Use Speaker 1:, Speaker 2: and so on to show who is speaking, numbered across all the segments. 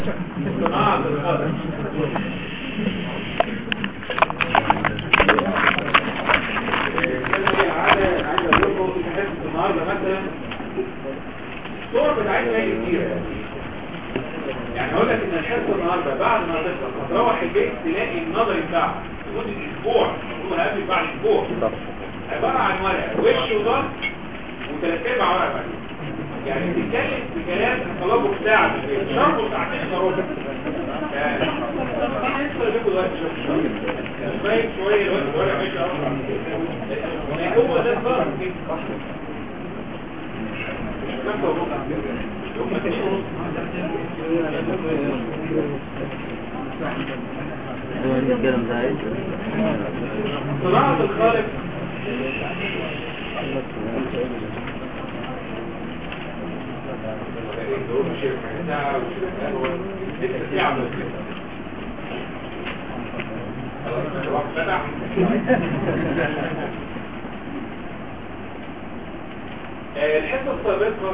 Speaker 1: صناعة الخلق عايز اقول لكم في حته النهارده مثلا الصور بتاعتنا هي كتيره يعني هقول لك ان الحصه النهارده بعد ما تخلص هتروح البيت تلاقي النظري بتاعك لمده اسبوع المفروض هقابل بعد اسبوع عباره عن ورقه وش وظهر وثلاث ارباع ورقه بعدين يعني بتتكلم في كلام طلبه ساعه في البيت شربه ساعتين الا ربع يعني مين لسه اللي بياخد وقت شويه باين شويه الوقت الورقه ماشي اسرع هو ده الفرق كده خمسة ونص صناعة الخالق الحصة السابقة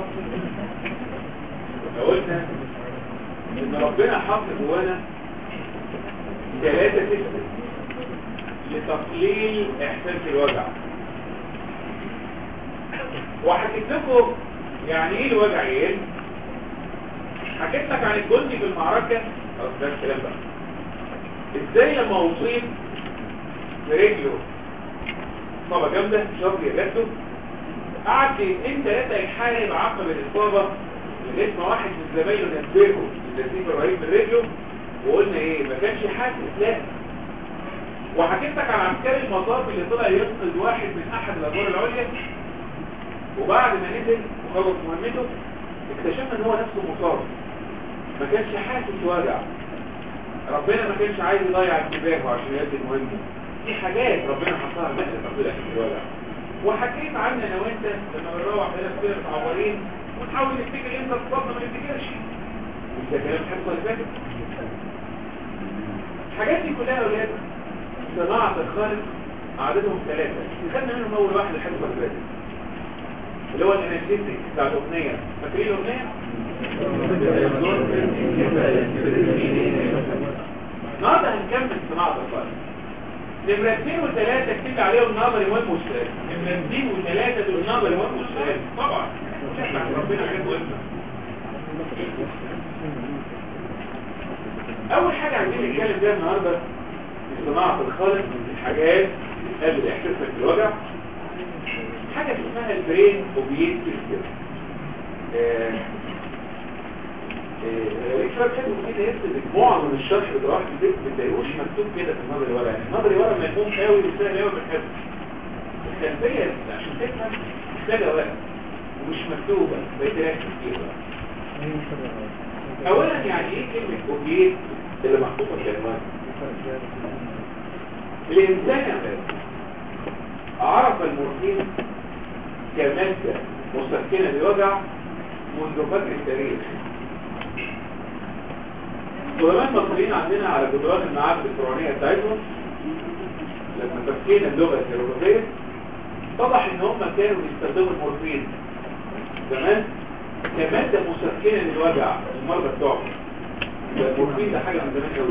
Speaker 1: قلنا ان ربنا حط جوانا ثلاثة سيستم لتقليل احساس الوجع وحكيت لكم يعني ايه الوجع يقل حكيت لك عن الجندي في المعركة خلاص ده الكلام بقى ازاي لما اصيب برجله اصابة جامدة شرط يرده قعد دقيقتين ثلاثة يحارب عقب الإصابة لغاية ما واحد من زمايله نبهه بالنسيب الرهيب من رجله وقلنا ايه ما كانش حاسس لا وحكيت لك عن عسكري المطاف اللي طلع ينقذ واحد من احد الادوار العليا وبعد ما نزل وخلص مهمته اكتشفنا ان هو نفسه مصاب ما كانش حاسس وجع ربنا ما كانش عايز يضيع انتباهه عشان يؤدي مهمه دي حاجات ربنا حطها لنا تقليل احساس الوجع وحكيت عنها انا وانت لما بنروح هنا كده متعورين ونحاول نفتكر امتى اتصابنا ما نفتكرش مش ده كلام الحصه اللي فاتت الحاجات دي كلها يا اولاد صناعه الخالق عددهم ثلاثه خدنا منهم اول واحد الحصه اللي فاتت اللي هو الانرجيتك بتاع الاغنيه فاكرين الاغنيه النهارده هنكمل صناعه الخالق نمرة اثنين وثلاثة كتبت عليهم نظري والمشترك نمرة اثنين وثلاثة دول نظري والمشترك طبعا شكرا ربنا حاجات مهمة أول حاجة عايزين نتكلم فيها النهاردة في صناعة الخالق الحاجات قبل إحساسك بالوجع حاجة اسمها البرين اوبيت سيستم الإكسار حلو كده يكتب معظم الشرح بتاع البيت ما بتلاقيهوش مكتوب كده في النظري ورا يعني النظري ورا ما يكون قوي وسهل قوي بتحبه الخلفية عشان تفهم محتاجة وقت ومش مكتوبة بيتركز فيها أولا يعني إيه كلمة أوبيت اللي محطوطة في العنوان الإنسان يا عرف المورفين كمادة مسكنة للوجع منذ فترة التاريخ العلماء المصريين عندنا على جدران المعابد الفرعونية بتاعتهم لما فكينا اللغة الهيروغليفية اتضح ان هم كانوا بيستخدموا المورفين زمان كمادة مسكنة للوجع المرضى بتوعهم المورفين ده حاجة من زمان قوي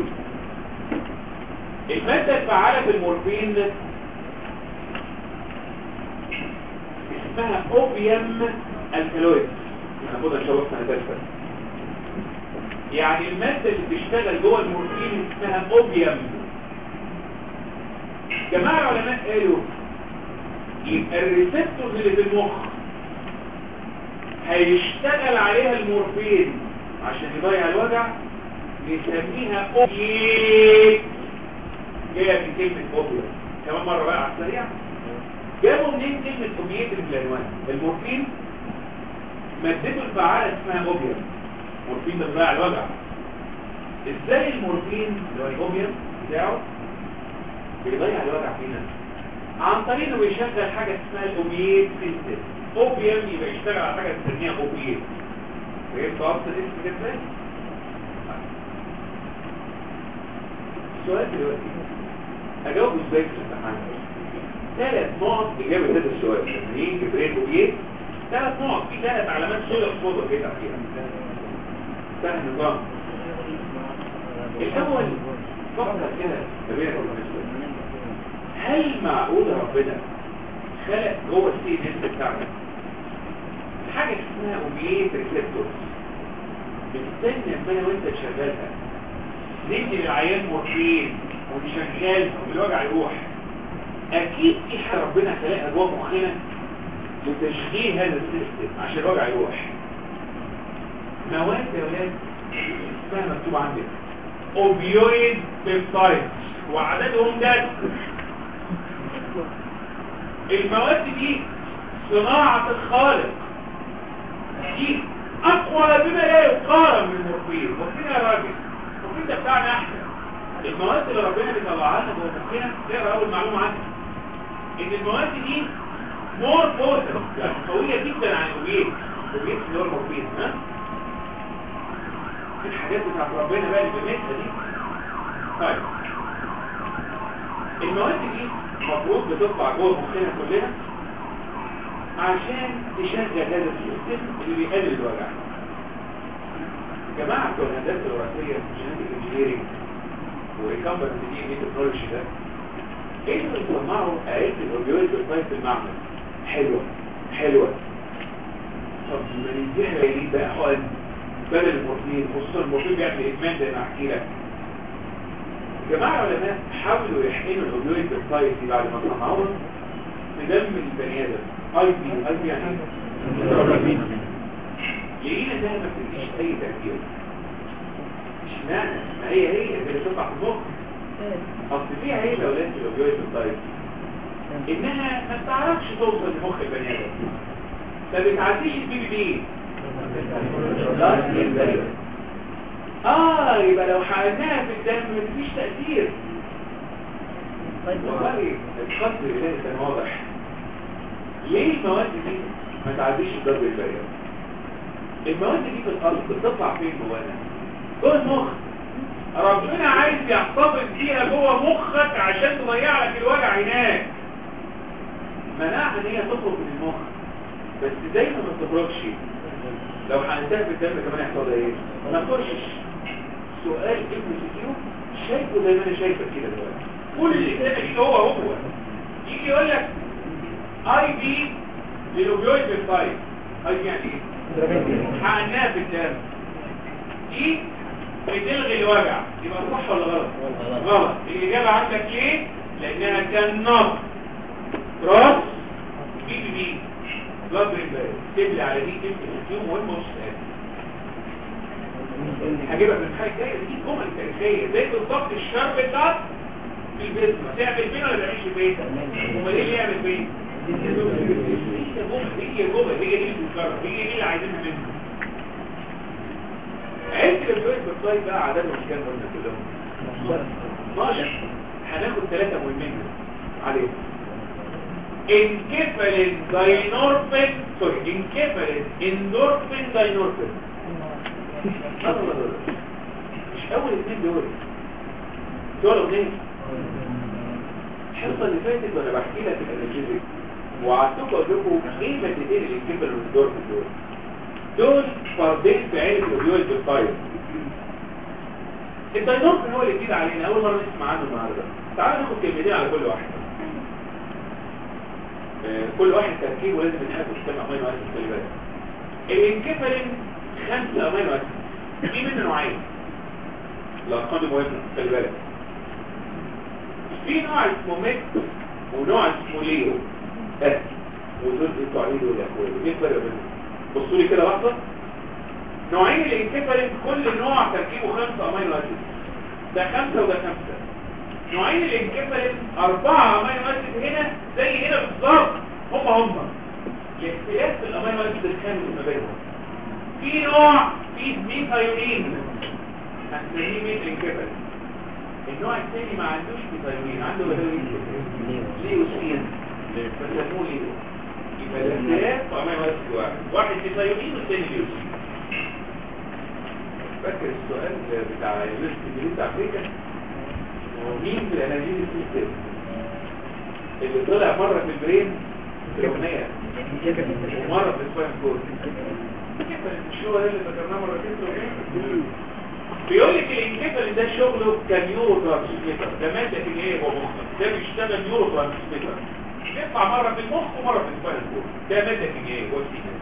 Speaker 1: المادة الفعالة في المورفين اسمها اوبيوم الكالويد هناخدها ان شاء الله سنة ثالثة يعني المادة اللي بتشتغل جوه المورفين اسمها اوبيوم جماعة العلماء قالوا يبقى الريسبتورز اللي في المخ هيشتغل عليها المورفين عشان يضيع الوجع نسميها اوبيت جايه من كلمة اوبيوم كمان مرة بقى على السريع جابوا منين كلمة اوبيت في العنوان المورفين مادته الفعالة اسمها اوبيوم المورفين ده بيضيع الوجع ازاي المورفين اللي هو الاوبيوم بتاعه بيضيع الوجع فينا عن طريق انه بيشغل حاجة اسمها الاوبيت سيستم اوبيوم يبقى يشتغل على حاجة تسميها اوبيت فهمت اصل الاسم كده ازاي؟ السؤال دلوقتي اجاوبه ازاي في الامتحان ثلاث نقط اجابه هذا السؤال تمرين جبريل اوبيت ثلاث نقط في ثلاث علامات سوداء سوداء كده فيها سهل نظام الاول فكر كده ما بينك وبين نفسك هل معقول ربنا خلق جوه السي ان اس بتاعنا حاجه اسمها اوبييت ريسبتورز بتستنى لما انا وانت تشغلها ندي للعيان مورفين ونشغلها والوجع يروح اكيد في حاجه ربنا خلقها جوه مخنا لتشغيل هذا السيستم عشان الوجع يروح مواد يا ولاد اسمها مكتوب عندك اوبيويد بيبتايد وعددهم ده المواد دي صناعة الخالق دي اقوى بما لا يقارن بالمورفين المورفين يا راجل المورفين ده بتاعنا احنا المواد اللي ربنا بيطلعها لنا جوه مخنا تقرا اول معلومه عنها ان المواد دي مور بوتنت يعني قويه جدا عن الاوبيت الاوبيت اللي هو المورفين ها الحاجات بتاعت ربنا بقى اللي بمثلها دي طيب المواد دي المفروض بتطلع جوه مخنا كلنا عشان تشغل هذا السيستم اللي بيقلل الوجع جماعة بتوع الهندسة الوراثية جينيتك انجينيرنج وريكامبرنت دي ان تكنولوجي ده كانوا يصنعوا آلات الاوبيويد بالفايت في المعمل حلوة حلوة طب ما نديها ليه بقى حقن بدل المورفين خصوصا المورفين بيعمل ادمان زي ما احكي لك جماعة العلماء حاولوا يحقنوا الاوبيويد بالفايت دي بعد ما صنعوها في دم البني ادم اي بي اي بي يعني لقينا انها ما بتديش اي تأثير اشمعنى ما هي هي اللي بتطلع في المخ اصل فيها ايه الاولاد في الاوبيويد بالفايت انها ما بتعرفش توصل لمخ البني ادم ما بتعديش البي بي بي اه يبقى لو حقناها في الدم مفيش تأثير والله الخط الإلهي كان واضح ليه المواد دي ما تعديش الضرب البريء المواد دي في القلب بتطلع فين جوانا جوه المخ ربنا عايز يحتفظ بيها جوه مخك عشان تضيع لك الوجع هناك منعها ان هي تخرج من المخ بس دايما ما بتخرجش لو حقنتها في الدم كمان يحصل ايه ما تخشش سؤال ابن سيكيو شايفه زي ما انا شايفك كده دلوقتي كل اللي قدامك هو هو يجي يقول لك اي بي للاوبيويد بالفايت اي بي يعني ايه حقناها في الدم دي بتلغي الوجع يبقى صح ولا غلط غلط الاجابه عندك ليه لانها كان نقص راس بي بي بي بلاد بريمبير تبلي على دي تبلي اليوم مهم مش هجيبها من الحاجة الجاية دي جمل تاريخية زي بالظبط الشرب بتاعت في البيت تعمل فين ولا تعملش فين؟ امال ايه اللي يعمل فين؟ هي جمل هي جمل هي دي اللي بتتكرر هي دي اللي عايزينها منه عرفت الجويد بالطيب بقى عددهم كام قلنا كلهم 12 هناخد ثلاثة مهمين عليهم انكفلين داينورفين سوري انكفلين اندورفين داينورفين مش اول اثنين دول دول اغنية الحصة اللي فاتت وانا بحكي لك الانرجيزيك وعدتكم قلت لكم ايه مادتين الانكفلين والاندورفين دول دول فردين في عيلة الاوبيويد بالطيب الداينورفين هو اللي جديد علينا اول مرة نسمع عنه النهارده تعالوا ناخد كلمتين على كل واحد كل واحد تركيبه لازم نحب كم امينو اسيد خلي بالك الانكفالين خمسه امينو اسيد في منه نوعين الارقام دي مهمه خلي بالك في نوع اسمه ميكس ونوع اسمه ليو اه ودول انتوا عليه دول يا اخويا ايه الفرق بينهم بصوا لي كده لحظه نوعين الانكفالين كل نوع تركيبه خمسه امينو اسيد ده خمسه وده خمسه نوعين الانكفالين أربعة أمينو أسيد هنا زي هنا بالظبط هم هم الاختلاف في الأمينو أسيد الخامس ما بينهم في نوع فيه ميثايونين هنسميه ميث انكفالين النوع الثاني ما عندوش ميثايونين عنده بدوين ليوسين فسموه ليه يبقى الاختلاف في أمينو أسيد واحد واحد ميثايونين والثاني ليوسين فاكر السؤال بتاع يونس بتاع افريكا مين في الاناجيل السيستم اللي طلع مرة في البرين في الاغنية ومرة في السوين كود مش هو اللي ذكرناه مرتين في الاغنية بيقول لك الانكفال ده شغله كنيورو ترانسميتر ده ماده كيميائيه جوه مخك ده بيشتغل نيورو ترانسميتر يطلع مره في المخ ومره في السباينال كورد ده ماده كيميائيه جوه السيجنال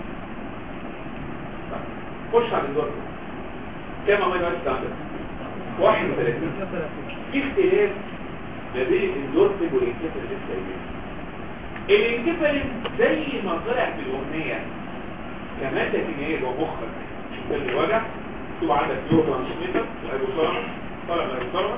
Speaker 1: خش على الدور كام امينو اسيد عندك 31 في اختلاف ما بين الاندورفين والانكفالين السيئين الانكفالين زي ما طلع في الاغنيه كماده كيميائيه جوه مخك شوف الوجع مكتوب عندك نيورو ترانسميتر الهيبوثالاموس طالع من الهيبوثالاموس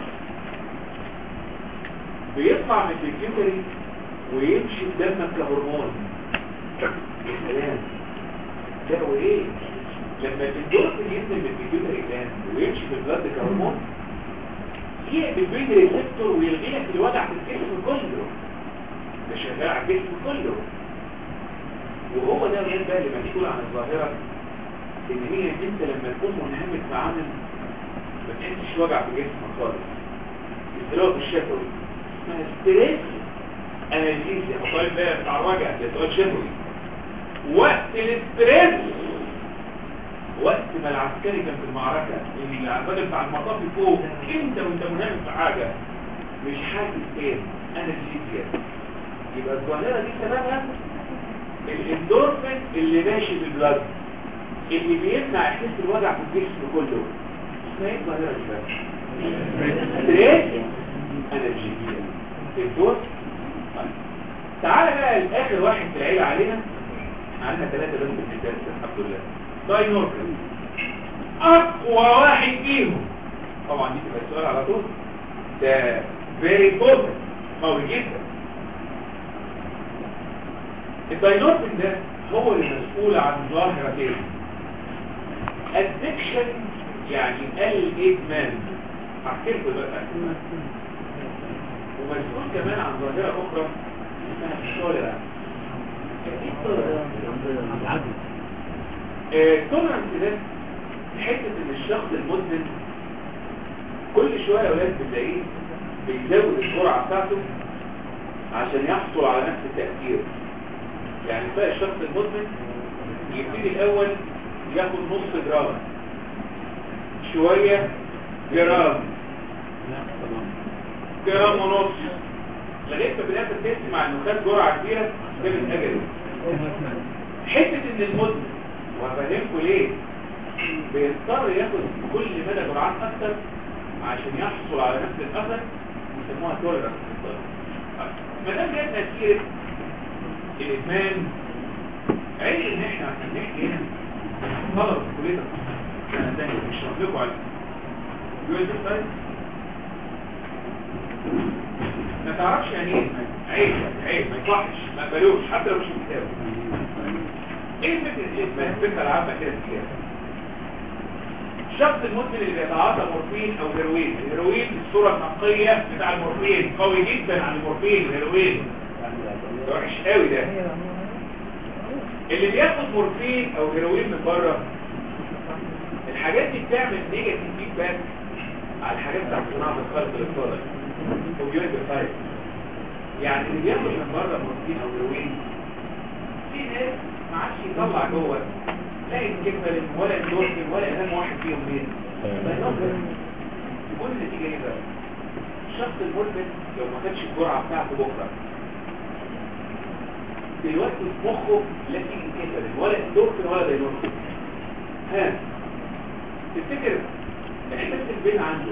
Speaker 1: بيطلع من البيتيوتري ويمشي في دمك كهرمون يا سلام ده هو ايه لما الدورفين ينزل من البيتيوتري جلاند ويمشي في البلاد كهرمون يقبل بين ريسبتور ويلغي لك الوجع في الجسم كله ده شغال على الجسم كله وهو ده الغير بقى اللي مسؤول عن الظاهره ان هي انت لما تكون منهمك معامل ما تحسش وجع في جسمك خالص استراحه الشفوي اسمها ستريس انالجيزيا السؤال ده بتاع الوجع ده سؤال شفوي وقت الاستريس وقت ما العسكري كان في المعركة الراجل بتاع المطاف فوق انت وانت منهمك في حاجة مش حاسس ايه انالجيزيا يبقى الظاهرة دي سببها الاندورفين اللي ماشي في البلد اللي بيمنع احساس الوجع في الجسم كله اسمها ايه الظاهرة دي بقى؟ ستريس انرجيزيا الدور تعالى بقى الاخر واحد في العيلة علينا عندنا ثلاثة بس في الدرس الحمد لله داينوركل اقوى واحد فيهم طبعا دي تبقى السؤال على طول ده فيري بوتنت قوي جدا الداينوركل ده هو اللي مسؤول عن ظاهرتين addiction يعني الادمان هحكي لكم دلوقتي ومسؤول كمان عن ظاهره اخرى اسمها الشولر التولرنس ده حته ان الشخص المدمن كل شويه يا ولاد بتلاقيه بيزود الجرعه بتاعته عشان يحصل على نفس التاثير يعني بقى الشخص المدمن يبتدي الاول ياخد نص جرام شويه جرام جرام ونص لغايه ما في الاخر تسمع انه خد جرعه كبيره جابت اجله حته ان المدمن وهفهمكم ليه بيضطر ياخد كل مدى جرعات اكتر عشان يحصل على نفس الاثر يسموها تولرنس ما دام جت تاثير الادمان عيب ان احنا عشان نحكي هنا طلب في كليه سنه ثانيه مش لكم عليه يقول لي طيب ما تعرفش يعني ايه عيب عيب ما يصحش ما قبلوش حتى لو مش كتاب ايه فكره الادمان الفكره العامه كده كده الشخص المدمن اللي بيتعاطى مورفين او هيروين الهيروين الصوره النقيه بتاع المورفين قوي جدا عن المورفين الهيروين ده وحش قوي ده اللي بياخد مورفين او هيروين من بره الحاجات دي بتعمل نيجاتيف فيدباك على الحاجات بتاعت صناعه الخلق الافتراضي اوبيويد فايت يعني اللي بياخد من بره مورفين او هيروين في ناس ما عادش يطلع جوه لا الكفل ولا الدورفين ولا اهم واحد فيهم مين يقول النتيجه ايه بقى الشخص المدمن لو ما خدش الجرعه بتاعته بكره دلوقتي في مخه لا في كفل ولا الدورفين ولا داينورفين ها تفتكر احساس البين عنده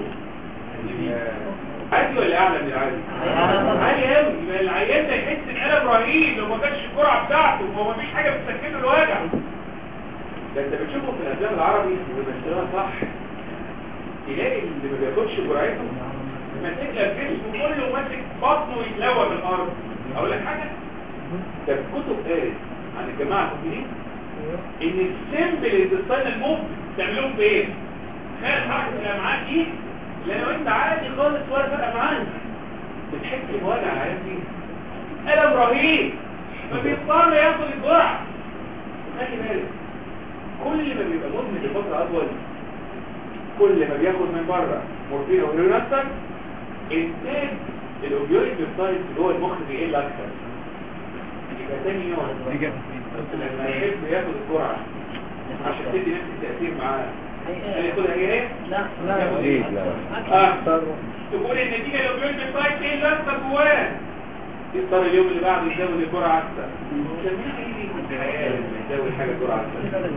Speaker 1: عادي ولا اعلى من العادي عالي قوي يبقى العيان ده يحس بألم رهيب لو ما كانش الجرعه بتاعته وهو مفيش حاجه بتسكن له الوجع ده انت بتشوفه في الافلام العربي وبيمثلوها صح تلاقي اللي ما بياخدش جرعته ماسك لك جسمه كله ماسك بطنه يتلوى بالارض اقول لك حاجه ده الكتب قالت عن الجماعه المسلمين ان السمبل الانتستين الموف تعملوهم فين؟ تخيل حركه الامعاء دي اللي انا وانت عادي خالص ولا فرق معانا بتحس بوجع العيان دي الم رهيب فبيضطر ياخد الجرعه خلي بالك كل ما بيبقى مدمن لفتره اطول كل ما بياخد من بره مورفين او هيروين اكتر انتاج الاوبيويد بيبتايد جوه المخ بيقل اكتر يبقى تاني يوم لما يحب ياخد الجرعه عشان تدي نفس التاثير معاه هل ياخدها هي هي؟
Speaker 2: لا
Speaker 1: ياخد
Speaker 3: ايه
Speaker 1: ايه؟
Speaker 3: لا
Speaker 1: اه تقول النتيجة لو بيقول بالفايت ايه اللي اثر جواه يضطر اليوم اللي بعده يزود الجرعة اكتر جميع ايه الحياة لما يزود حاجة جرعة اكتر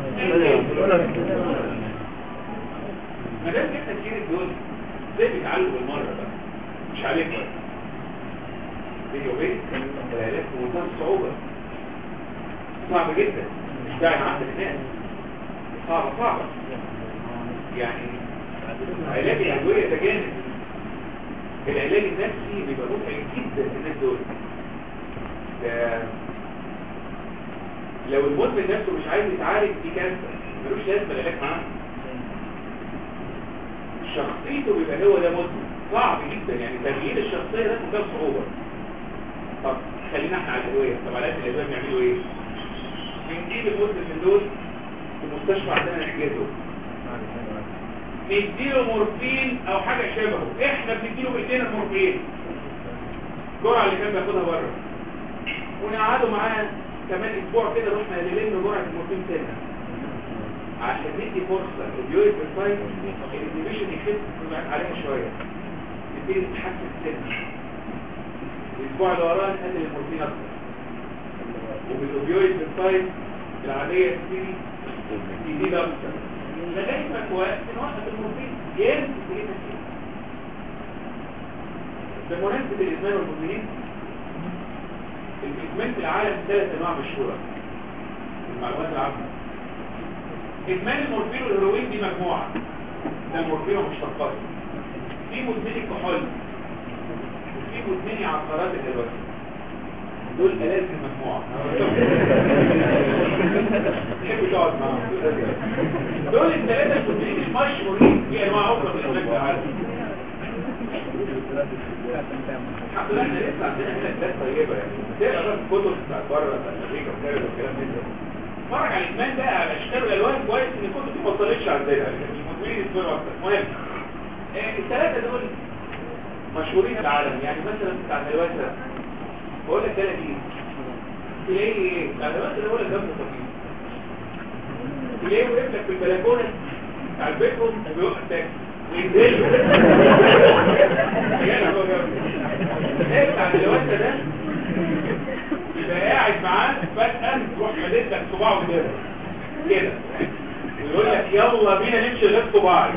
Speaker 1: ما دام جبنا كتير دول ازاي بيتعلوا بالمرة بقى مش عليك بقى بيني وبين العلاج في منتهى الصعوبة صعب جدا مش داعي عند الناس صعبة صعبة يعني علاج الأدوية ده جانب العلاج النفسي بيبقى متعب جدا الناس دول ده لو المدمن نفسه مش عايز يتعالج دي كارثة ملوش لازمة العلاج معاه شخصيته بيبقى هو ده مدمن صعب جدا يعني تغيير الشخصية ده منتهى الصعوبة طب خلينا احنا على الأدوية طب علاج الأدوية بيعملوا ايه؟ بنجيب المدمن من دول في المستشفى عندنا نحجزه نديله مورفين او حاجة شبهه احنا بنديله بايدينا المورفين الجرعة اللي كان بياخدها بره ونقعدوا معاه كمان اسبوع كده رحنا نلم جرعة المورفين تاني عشان ندي فرصة البيوريك بالفايت الانيبيشن يخف عليها شوية نبتدي نتحسن سنة الاسبوع اللي وراه نقلل المورفين اكتر وبالاوبيويد بالفايت العادية تبتدي تزيد اكتر لغاية ما كويس نوقف المورفين يمسك ايه نسيب بمناسبة الإدمان والمدمنين الإدمان في العالم ثلاث أنواع مشهورة المعلومات العامة إدمان المورفين والهيروين دي مجموعة ده المورفين ومشتقاته في مدمني كحول وفي مدمني عقارات الهيروين دول ألاف المجموعة تحب تقعد معاهم دول الثلاثة المدمنين المشهورين في أنواع أخرى من الإدمان في العالم الحمد لله احنا لسه عندنا هنا بلاد طيبة يعني تقرا بقى الكتب بتاعت بره بتاعت امريكا وكندا والكلام ده اتفرج على الادمان ده على اشكال والالوان كويس ان الكتب دي ما وصلتش عندنا يعني المدمنين يصبروا اكتر المهم آه، الثلاثة دول مشهورين في العالم يعني مثلا بتاع الهلوسة بقول لك ده لذيذ تلاقي ايه بتاع الهلوسة اللي بقول لك دمه خفيف تلاقيه وقف لك في البلكونة بتاع بيتهم بيوقف تاكسي وينزل ايه بتاع الهلوسة ده يبقى قاعد معاه فجأة تروح مدد لك صباعه كده كده ويقول لك يلا بينا نمشي غير صباعي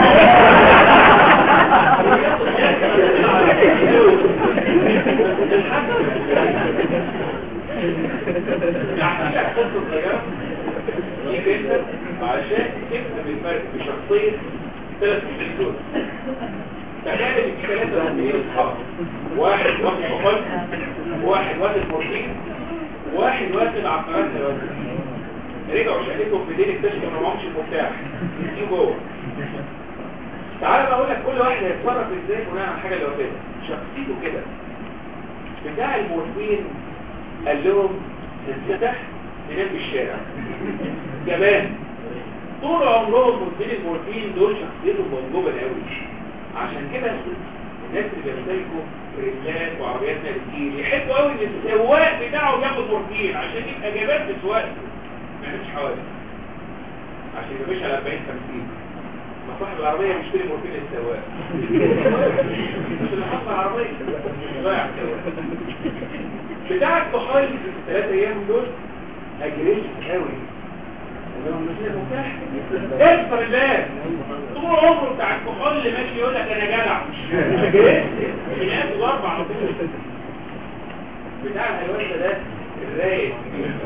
Speaker 1: يعني لك قصة صغيرة ليك انت عشان تكتب الفرق في شخصية ثلاث مدين دول تخيل ان في ثلاثة مدينين اصحاب واحد واخد بخل واحد واخد مورفين واحد واخد عقارات الوزن رجعوا شقتهم في دين اكتشفوا ان معهمش المفتاح دي جوه تعالى بقى اقول لك كل واحد هيتصرف ازاي بناء على الحاجه اللي واخدها شخصيته كده بتاع المورفين قال لهم الفتح تنام في الشارع جبان طول عمرهم مدمنين المورفين دول شخصيتهم موجوبه قوي عشان كده الناس اللي بيمتلكوا رجلات وعربيات نارجيل يحبوا قوي ان السواق بتاعه ياخد مورفين عشان يبقى جبان في سواقته ما يعملش حوادث عشان يبقى ماشي على 40 50 ما صاحب العربيه بيشتري مورفين للسواق مش اللي حط العربيه ضايع السواق بتاع الكحول في الثلاث ايام دول اجريسيف قوي اكثر الله طول عمره بتاع الكحول اللي ماشي يقول لك انا جدع بنات ضرب على طول بتاع الهلوسه ده الرايق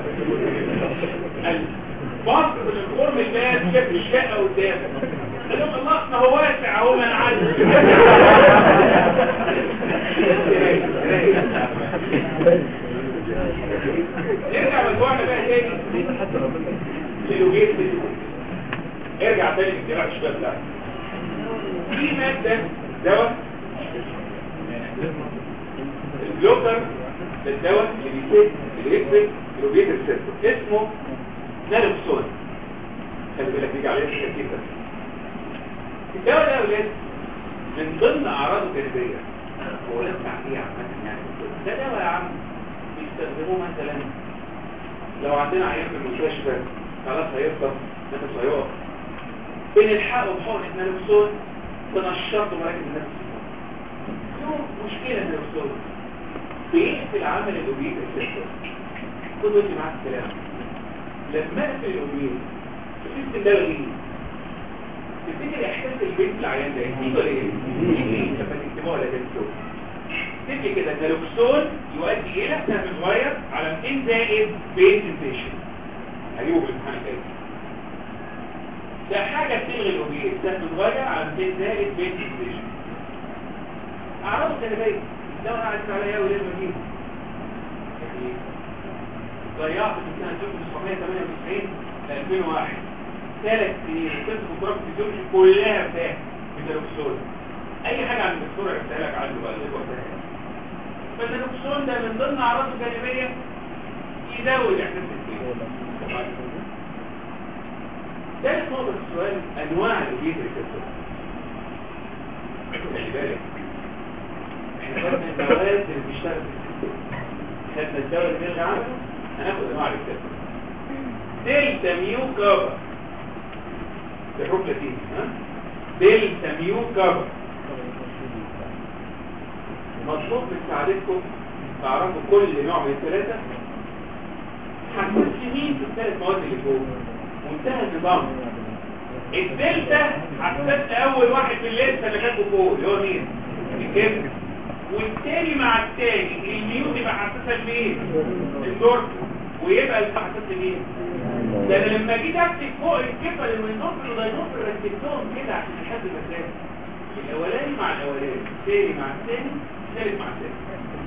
Speaker 1: البص الفورم الباب شاف الشقه قدامه قال لهم الله ما هو واسع اهو ما انا عارف نرجع مجموعنا بقى تاني للوجيت ارجع تاني للجراح الشباب بتاعك في مادة دواء البلوكر الدواء اللي بيسيب اللي يكتب الوجيت السيستم اسمه نالوكسون خلي بالك بيجي عليه كتير بس الدواء ده يا ولاد من ضمن اعراضه الجانبيه هو لسه تعطيه عامه يعني ده دواء يا عم بيستخدموه مثلا لو عندنا عيان في المستشفى خلاص هيفضل نفسه هيقف بنلحقه بحقن نالوكسون تنشطه مراكز النفس له مشكلة نالوكسون بيقفل عمل الأوبيد السيستم خد وانت معاك الكلام لما اقفل الأوبيد السيستم ده غير تفتكر احساس البيت العيان ده يزيد ولا ايه؟ يزيد لما تكتبوها ولا تنسوه تبقى كده النالوكسون يؤدي الى سهم صغير على 200 زائد بين سنسيشن هجيبه في الامتحان الجاي ده حاجه بتلغي الاوبيد سهم صغير على 200 زائد بين سنسيشن اعرفه كده جاي ده انا عايز عليا قوي لازم اجيبه يعني ضيعت في سنه 1998 ل 2001 ثلاث سنين كنت في كورة الفيزيولوجي كلها بتاعت بالنالوكسون اي حاجه عن الدكتور عرفتها لك عنه بقى اللي وقتها فالنالوكسون ده من ضمن اعراضه الجانبيه يزود احساس الكيس ثالث نقطه في السؤال انواع الاوبيد ريسبتور خلي بالك احنا خدنا المواد اللي بتشتغل في السيستم خدنا الدواء اللي بيرجع عمله هناخد انواع الريسبتور دلتا ميو كفر بالحروف لاتيني ها دلتا ميو كفر مطلوب من سعادتكم تعرفوا كل نوع من الثلاثة حساس مين في الثلاث مواد اللي فوق منتهى النظام الدلتا حساس اول واحد في الليسته اللي كاتبه فوق اللي هو مين الكبد والتاني مع التاني الميو تبقى حساسه لمين الدور ويبقى الحساس لمين ده انا لما جيت اكتب فوق الكبه المينوفر والداينوفر رتبتهم كده عشان لحد المسافه الاولاني مع الاولاني الثاني مع الثاني الثالث مع الثالث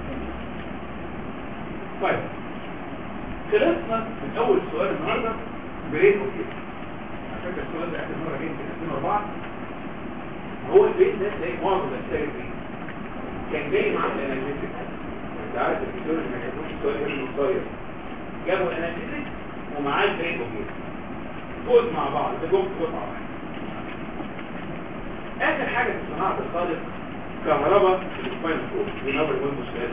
Speaker 1: طيب خلصنا من اول سؤال النهارده بريد اوكي عشان كده السؤال ده اخر مره جه في 2004 هو البيت ده تلاقي معظم الاسئله فيه كان جاي معاه الاناليتيك انت عارف الفيزيولوجي ما كانوش السؤال غير قصير جابوا الاناليتيك ومعاه البريد اوكي فوز مع بعض ده جم فوز مع بعض اخر حاجه في صناعه الخالق كهرباء في السباين فوق دي نمبر 1 مشكلات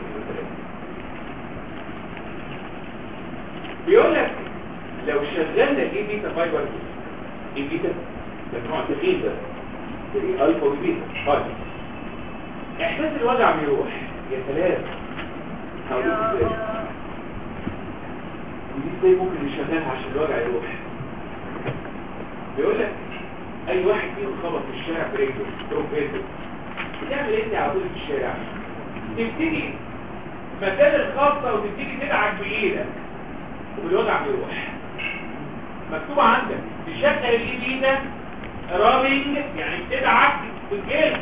Speaker 1: بيقول لك لو شغلنا الاي بيتا فايبر اي بيتا ده نوع تخين ده الفا وبيتا طيب احساس الوجع بيروح يا سلام هقول لك ازاي ودي ازاي ممكن نشغلها عشان الوجع يروح بيقول لك اي واحد فيهم خبط في الشارع برجله تروح بيته بتعمل ايه انت على طول في الشارع تبتدي مكان الخبطه وتبتدي تدعك بايدك والوجع بيروح مكتوب عندك تشغل الايد ده رابنج يعني بتدعك بالجلد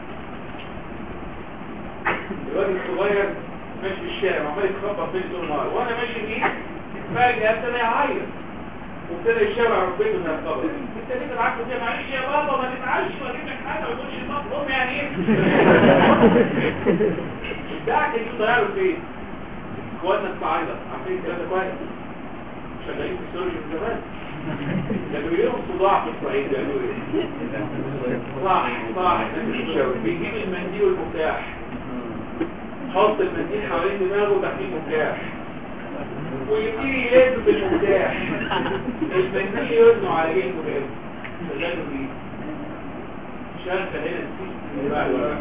Speaker 1: الواد الصغير ماشي في الشارع وعمال يتخبط بين طول النهار وانا ماشي بيه فجاه ابتدى يعيط وابتدى يشاور ربيته من القبر انت ليه تدعك كده معلش يا بابا ما تزعلش واجيب لك حاجه وتقولش المطلوب يعني ايه الدعك دي ضيعوا فين اخواتنا الصعايده عارفين الكلام ده كويس شغالين في السوري من زمان لما بيجي لهم صداع في الصعيد بيعملوا ايه؟ صاح صاح بيجيب المنديل والمفتاح حط المنديل حوالين دماغه وتحتيه المفتاح ويبتدي يلف بالمفتاح المنديل يوزنه على جنبه كده شغاله بيه شغل هنا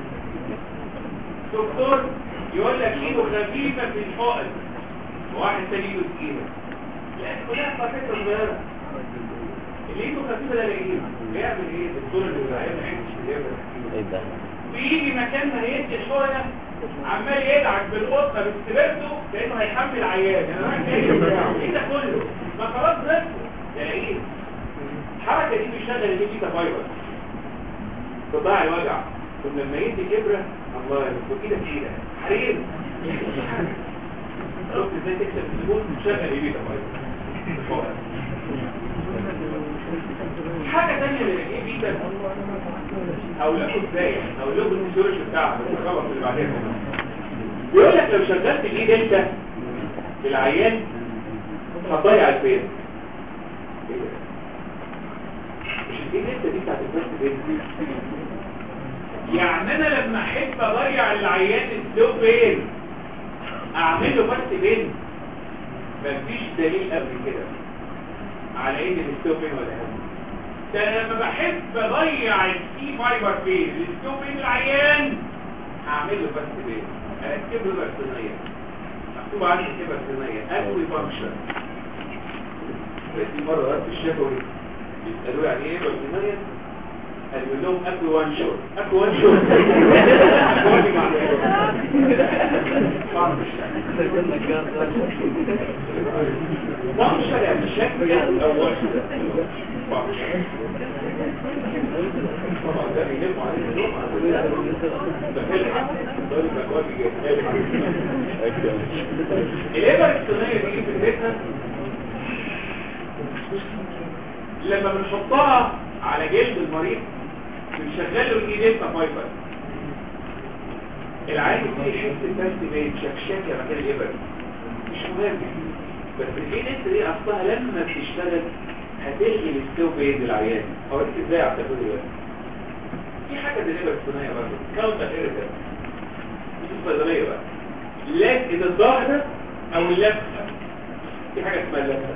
Speaker 1: دكتور يقول لك ايده خفيفه في الحائط وواحد تاني ايده تقيله لان كلها خفيفه صغيره اللي ايده خفيفه ده ايه بيعمل ايه الدكتور اللي بيعمل حته بيجي مكان ما يدي الحقنه عمال يدعك بالقطه باستبرته كانه هيحمل عيان انا رايح جاي ايه ده كله ما خلاص نفسه ده ايه الحركه دي بيشغل اللي فيه فايبر تضاع الوجع ثم لما يدي كبره الله يرزقك كده كده حرير شفت ازاي تكسب الزبون شغل ايه فايبر حاجة تانية من الايه بيتا او لكم ازاي او لكم الفيزيولوجي بتاعها الخبر اللي بعدين بيقول لك لو شغلت الايد انت العيان هتضيع البين مش الايد انت دي بتاعت الفيرست بين يعني انا لما احب اضيع العيان السلو بين اعمل له فيرست بين مفيش دليل قبل كده على ان الستوب بين ولا هم ده أنا لما بحب اضيع السي فايبر فين الستو بين العيان هعمل له بس بيه اركب له بكتيريا مكتوب عندي كده بكتيريا اكوي فانكشن بس مره رحت الشفوي يسالوه يعني ايه بكتيريا قالوا لهم اكوي وان شور اكوي وان شور فانكشن يعني الشكل الاول فانكشن طبعا ده بيلم عليه اللوم الإبر الصينية دي فكرتها لما بنحطها على جلد المريض بنشغل له الايديتا فايبر العين دي يحس البس بين شكشكه مكان الإبر مش مهم بس الايديتا دي اصلها لما بتشتغل هتلغي الستو بين العيان هوريك ازاي هتاخد بالك في حاجه زي الإبر الصينية برضه كاونتر ايريتر دي الصيدليه بقى لكن الظاهرة او اللفة في حاجة اسمها اللفة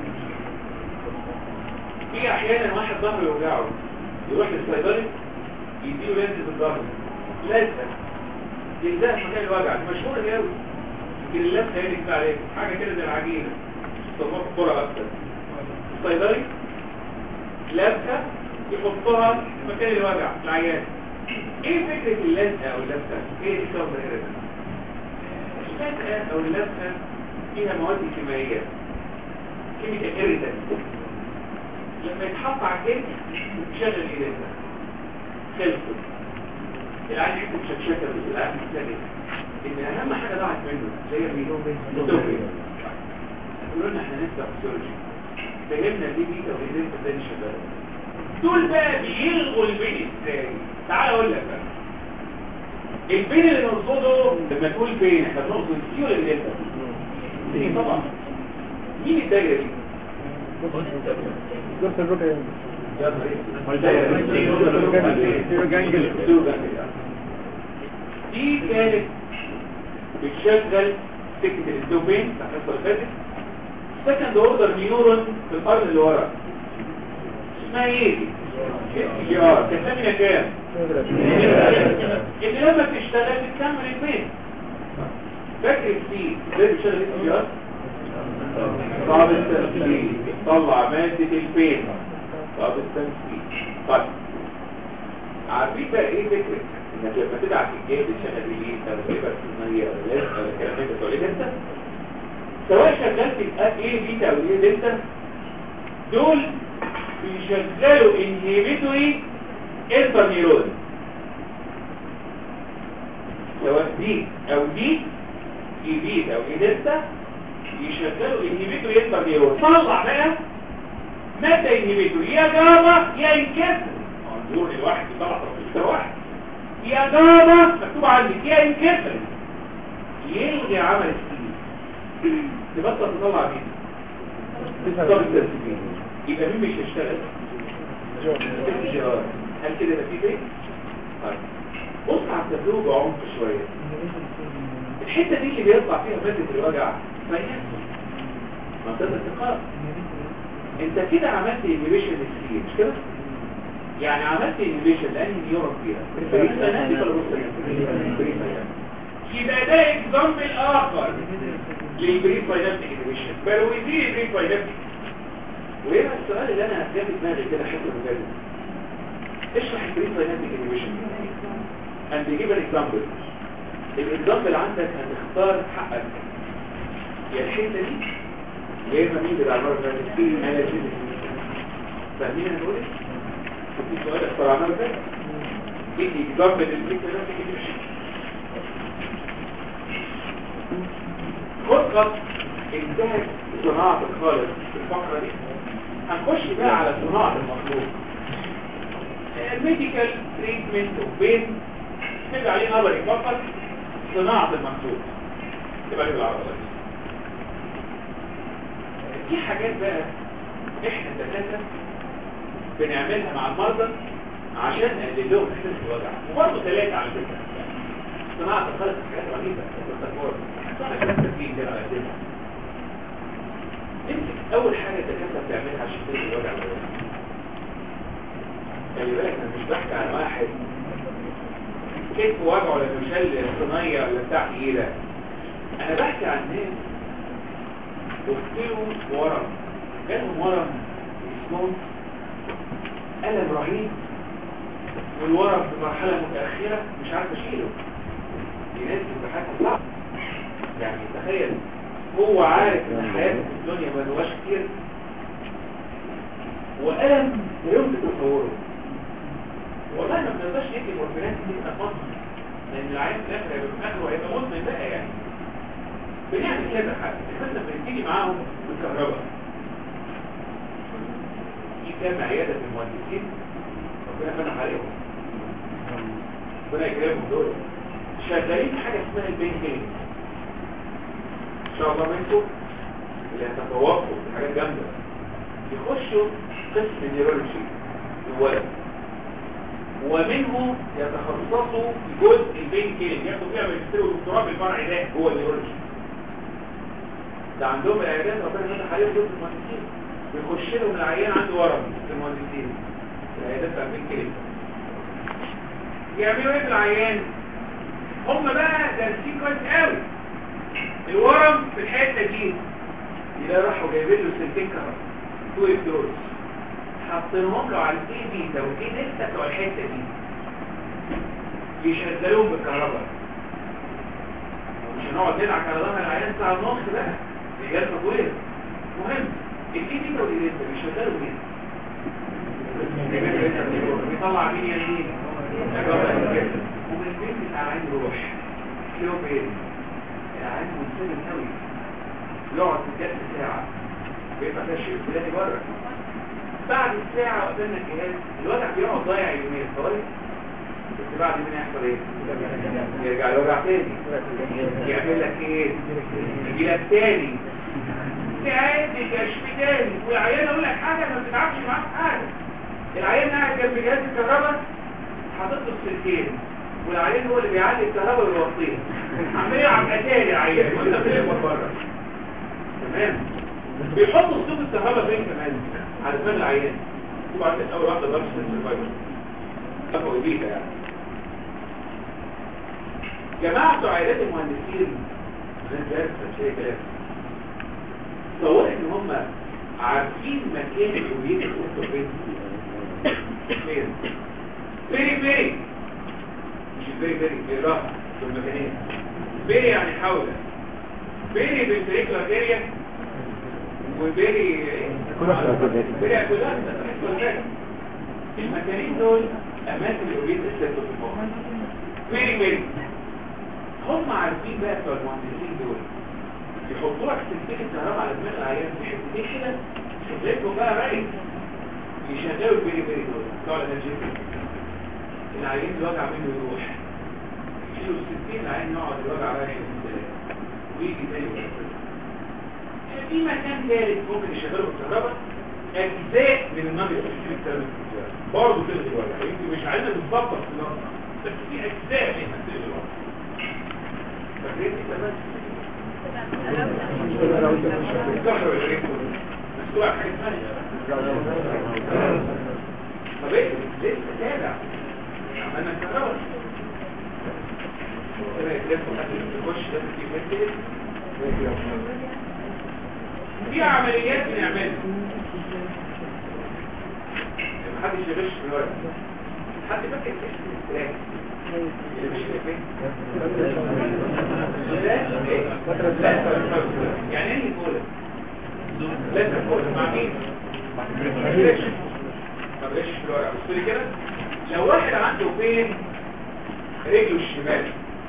Speaker 1: في احيانا واحد ظهره يوجعه يروح للصيدلي يديله لازة الظهر لازة يلزقها في مكان الوجع دي مشهورة دي قوي يمكن اللفة هي اللي كده عليك حاجة كده زي العجينة تطبق الكرة اكتر الصيدلي لفة يحطها في مكان الوجع العيان ايه فكرة اللزقة او اللفة؟ ايه دي كومبر هيرتن اللزقة او اللفة فيها مواد كيميائية كيميكال ايريتنت لما يتحط على الجلد يشغل الايريتنت خلصت العين يكتب شكشكة بس العين الثاني ان اهم حاجة ضاعت منه زي ما بيقولوا الدوبي يقولوا لنا احنا نسبة فيسيولوجي فهمنا ليه بيتا والايريتنت ده شغال دول بقى بيلغوا البين ازاي تعال اقول لك بقى البين اللي نقصده لما تقول بين احنا بنقصد السي ولا الدلتا دي طبعا مين الدايره دي
Speaker 2: دكتور ركعي
Speaker 1: دي كانت بتشغل سكة الدوبين الحصة اللي فاتت سكند اوردر نيورون في القرن اللي ورا اسمها ايه دي؟ جي ار كسامنا كام؟ اللي لما بتشتغل بتكمل البيت فاكر السي ازاي بتشتغل ايه جي ار؟ طب التنسيق طلع مادة البين طب التنسيق طيب عارفين بقى ايه فكرة انك لما تدعك الجيب تشغل ريليس او تبقى سنية ولا لازم ولا الكلام انت تقول انت سواء شغلت يبقى ايه بيتا او ايه دلتا دول بيشغلوا انهيبيتوري انترنيرون سواء دي او دي اي بيتا او اي دلتا يشغلوا انهيبيتوري انترنيرون طلع بقى مادة انهيبيتوري يا جابا يا انكسر انظر الواحد يطلع ترانزستور واحد يا جابا مكتوب عندك يا انكسر يلغي عمل السيل تبطل تطلع مين طب الترسيبين يبقى مين مش هيشتغل هل كده يبقى في فين طيب بص على التبلوج بعمق شويه الحته دي اللي بيطلع فيها ماده الوجع فهي منطقه الثقاب انت كده عملت انهبيشن للسي مش كده يعني عملت انهبيشن لان نيورون فيها بريفايناتيك ولا بريفايناتيك يبقى ده اكزامبل اخر للبريفايناتيك انهبيشن بل ويزيد البريفايناتيك وهنا السؤال اللي انا هتجاب دماغي كده حته مجال اشرح البريفايناتيك انهبيشن and give an example الاكزامبل عندك هتختار حقك يا الحته دي يا اما مين بتاع المره اللي فاتت انا جدي فاهمين انا بقول ايه في سؤال اخترعناه ده ايه اكزامبل البريفايناتيك انهبيشن خد خط انتهت صناعة خالص في الفقرة دي هنخش بقى على صناعة المخلوق الميديكال تريتمنت وبين تبقى عليه نظري فقط صناعة المخلوق تبقى عليه بالعربية في حاجات بقى احنا الدكاترة بنعملها مع المرضى عشان نقلل لهم احساس الوجع وبرضه ثلاثة على فكرة صناعة الخلق حاجات رهيبة صناعة كلام تكليم كده على كده امسك اول حاجة الدكاترة بتعملها عشان تقلل الوجع خلي بالك انا مش بحكي عن واحد كيف وجعه ولا مشل صينيه ولا بتاع تقيله انا بحكي عن ناس اختلوا ورم جالهم ورم اسمه ألم رهيب والورم في مرحلة متأخرة مش عارف أشيله دي ناس بتحكي صعب يعني تخيل هو عارف ان حياته في الدنيا ما هواش كتير وألم لا يمكن تصوره والله ما بنقدرش ندي مورفينات دي في مصر لان العيان في الاخر هيبقى في الاخر وهيبقى مدمن بقى يعني بنعمل كذا حاجه مثلا بنبتدي معاهم بالكهرباء في كام عياده في المهندسين ربنا فتح عليهم ربنا يكرمهم دول شغالين في حاجه اسمها البين كينج ان شاء الله منكم اللي هتتوقفوا في حاجات جامده يخشوا قسم النيرولوجي الولد ومنه يتخصصوا في جزء البين كينج ياخدوا فيها ماجستير ودكتوراه بالفرع ده هو النيرولوجي ده عندهم العيادات ربنا فتح عليهم جزء المهندسين بيخش لهم العيان عنده ورم في المهندسين العيادات بتاع البين كينج يعملوا ايه في العيان هم بقى دارسين كويس قوي الورم في الحته دي يلاقي راحوا جايبين له سلكين كهرباء تو الكترونز حاطينهم له على الاي بيتا والاي دلتا بتوع الحته دي يشغلوهم بالكهرباء مش هنقعد ندعك على ظهر العيان ساعه ونص بقى دي جلسه طويله مهم الاي بيتا والاي دلتا بيشغلوا مين؟ بيطلع مين يا مين؟ ومن البيت بتاع العين يروح شوف ايه العين منسلم قوي يقعد في الجلسه ساعه بيبقى فيها شيء فلاني بره بعد الساعة قدامنا الجهاز الوجع بيقعد ضايع يومين طوالي بس بعد مين يحصل ايه؟ يرجع الوجع تاني يعمل لك ايه؟ يجي لك تاني تعادي كشف تاني والعيان اقول لك حاجة ما بتتعبش معاه في حاجة العيان قاعد جنب جهاز الكهرباء حاطط له السلكين والعيان هو اللي بيعلي الكهرباء ويوطيها عمال يلعب اتاري العيان وانت بتقبض بره تمام بيحطوا اسلوب الكهرباء فين كمان على دماغ العيان وبعدين اول واحده ضرب السيرفايفر تفقوا بيها يعني جماعه بتوع عيادات المهندسين من درس شيء كلام تصور ان هم عارفين مكان الكليه الدكتور فين فين فيري فيري مش فيري فيري بالراحه في المكانين فيري يعني حوله فيري بالفريكولار اريا وبيري بيري اكولات المكانين دول اماكن الاوبيت السيتو في المخ بيري بيري هم عارفين بقى بتوع المهندسين دول يحطوا لك سلسله الكهرباء على دماغ العيان في حتتين كده شغلتهم بقى رايق يشغلوا البيري بيري دول بتوع الانرجيتك العيان الوجع منه يروح يشيلوا الستين العيان يقعد الوجع رايح يومين ثلاثه ويجي تاني في مكان ثالث ممكن يشغله بالكهرباء اجزاء من النار اللي بتشتري برضه كده دلوقتي يمكن مش عايزنا نتفقط في النار بس في اجزاء منها بتشتري دلوقتي فاكرين كده الكهرباء اللي مسؤول عن حاجه ثانيه طب ايه لسه تابع عملنا الكهرباء كده يتلفوا تخش ده في متر في عمليات بنعملها محدش يغش في الورق حد فاكر اسم الاستراك اللي مش فاكر يعني ايه كولا لا كولا مع مين ما بغش في الورق بص لي كده لو واحد عنده فين رجله الشمال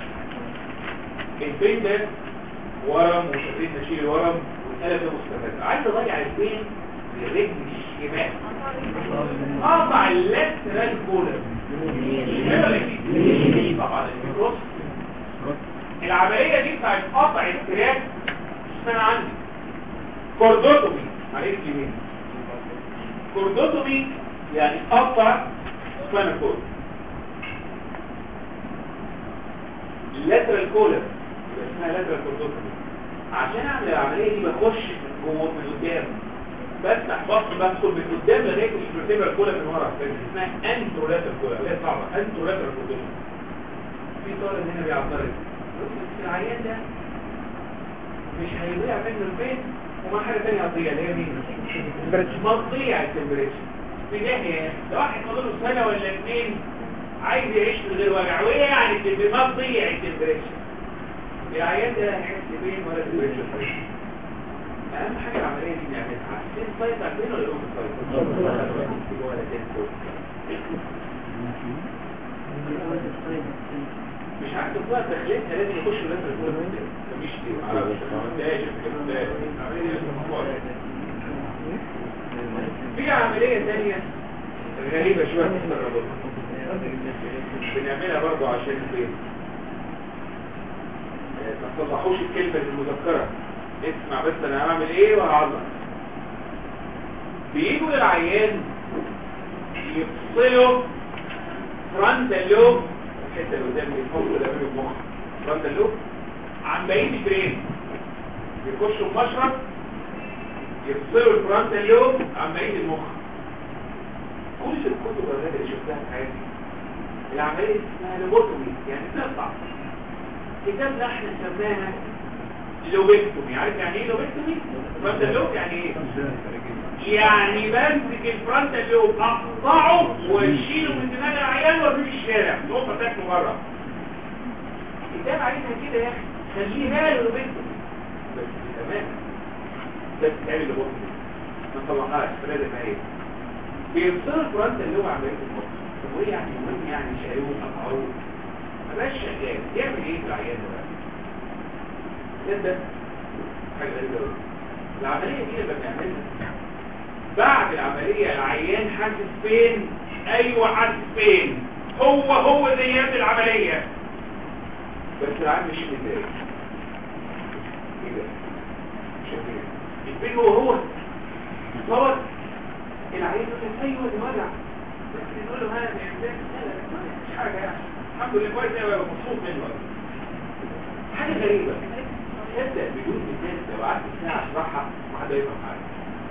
Speaker 1: الفين ده ورم وشغلين تشيل الورم والقلب ده مستمر عايز اضيع الفين للرجل الشمال قطع اللاترال كولر طبعا الكروس العملية دي بتاعت قطع التراك اسمها عندي كوردوتومي معلش يمين كوردوتومي يعني قطع سبانا كورد اللاترال كولر اسمها لاترال كوردوتومي عشان اعمل العملية دي بخش من جوه من قدام بفتح بطن بدخل من قدام لغايه الفرتبرا كولا من ورا اسمها انترولاتر كولا اللي هي صعبه انترولاتر كولا في طالب هنا بيعترض العيان ده مش هيضيع منه البيت وما حاجه ثانيه هتضيع اللي هي مين؟ ما تضيع التمبريتشر في ناحيه لو واحد فاضل له سنه ولا اثنين عايز يعيش من غير وجع وايه يعني التمبريتشر ما تضيع التمبريتشر العيان ده هيحس بين ولا تمبريتشر اهم حاجه العمليه دي نعملها عشان تسيطر بين ولا يقوم تسيطر ولا تنسوا مش عارف تطلع دخلتها لازم يخش لازم يكون مفيش دي معرفش ما عملتهاش في عملية ثانية غريبة شوية في الربط بنعملها برضو عشان البيت ما تصحوش الكلمة المذكرة اسمع بس انا هعمل ايه وهعلق بيجوا للعيان يفصلوا فرونتال لوب الحته اللي قدام دي الفصل اللي بين المخ فرونتال لوب عن بقيه البرين يخشوا المشرب يفصلوا الفرونتال لوب عن بقيه المخ كل الكتب الغالية اللي شفتها في حياتي العمليه اسمها لوبوتومي يعني بتقطع كتابنا احنا سماها لوبكتومي عارف يعني ايه لوبكتومي فرونتال لوب يعني ايه يعني بمسك الفرونتال لوب اقطعه واشيله من دماغ العيان وارميه في الشارع نقطه تاكله بره الكتاب عايزها كده يا اخي خليها له لوبكتومي بس تمام ده بتتعمل لوبكتومي ما نطلعهاش بلاد ما هي بيفصلوا الفرونتال لوب عن بقيه المخ طب وايه يعني المهم يعني شايوه قطعوه ما بقاش شغال يعمل ايه في العيان ده بقى ده حاجة غريبة قوي العملية دي لما بنعملها بعد العملية العيان حاسس فين ايوه حاسس فين هو هو زي قبل العملية بس العيان مش متضايق ايه ده شايفين الفين هو هو تصور العيان يقول لك ايوه ده وجع بس نقول له ها يا انسان لا لا مش حاجة يعني الحمد لله كويس انا مبسوط منه حاجة غريبة تبدأ بدون مثال لو قعدت ساعة اشرحها ما حد يفهم حاجة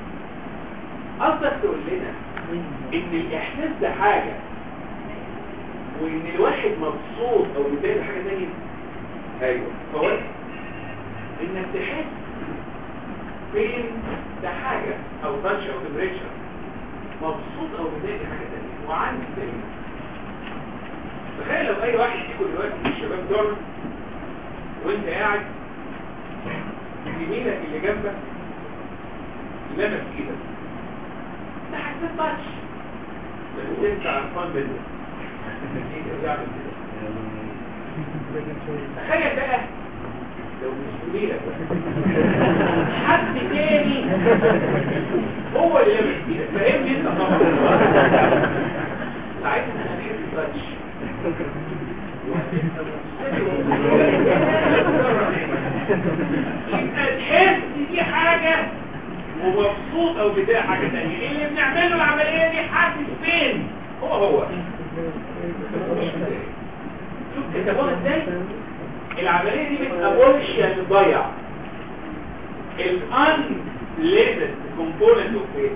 Speaker 1: قصدك تقول لنا ان الاحساس ده حاجة وان الواحد مبسوط او متضايق حاجة تانية ايوه فوالد انك تحس فين ده حاجة او تاتش او تمبريتشر مبسوط او متضايق حاجة تانية وعندي تانية تخيل لو اي واحد فيكم دلوقتي من الشباب دول وانت قاعد يمينك اللي جنبك لمس ايدك ده حسيت تاتش بس انت عرفان منه ايه ده بيعمل كده تخيل بقى لو مش يمينك حد تاني هو اللي لمس ايدك فاهمني انت طبعا ساعتها هنحس تاتش يبقى تحس دي حاجة ومبسوط او بتاع حاجة تانية اللي بنعمله العملية دي حاسس فين هو هو شوف كتبوها ازاي العملية دي بتابولشيا تضيع الان ليزد كومبوننت اوف ايه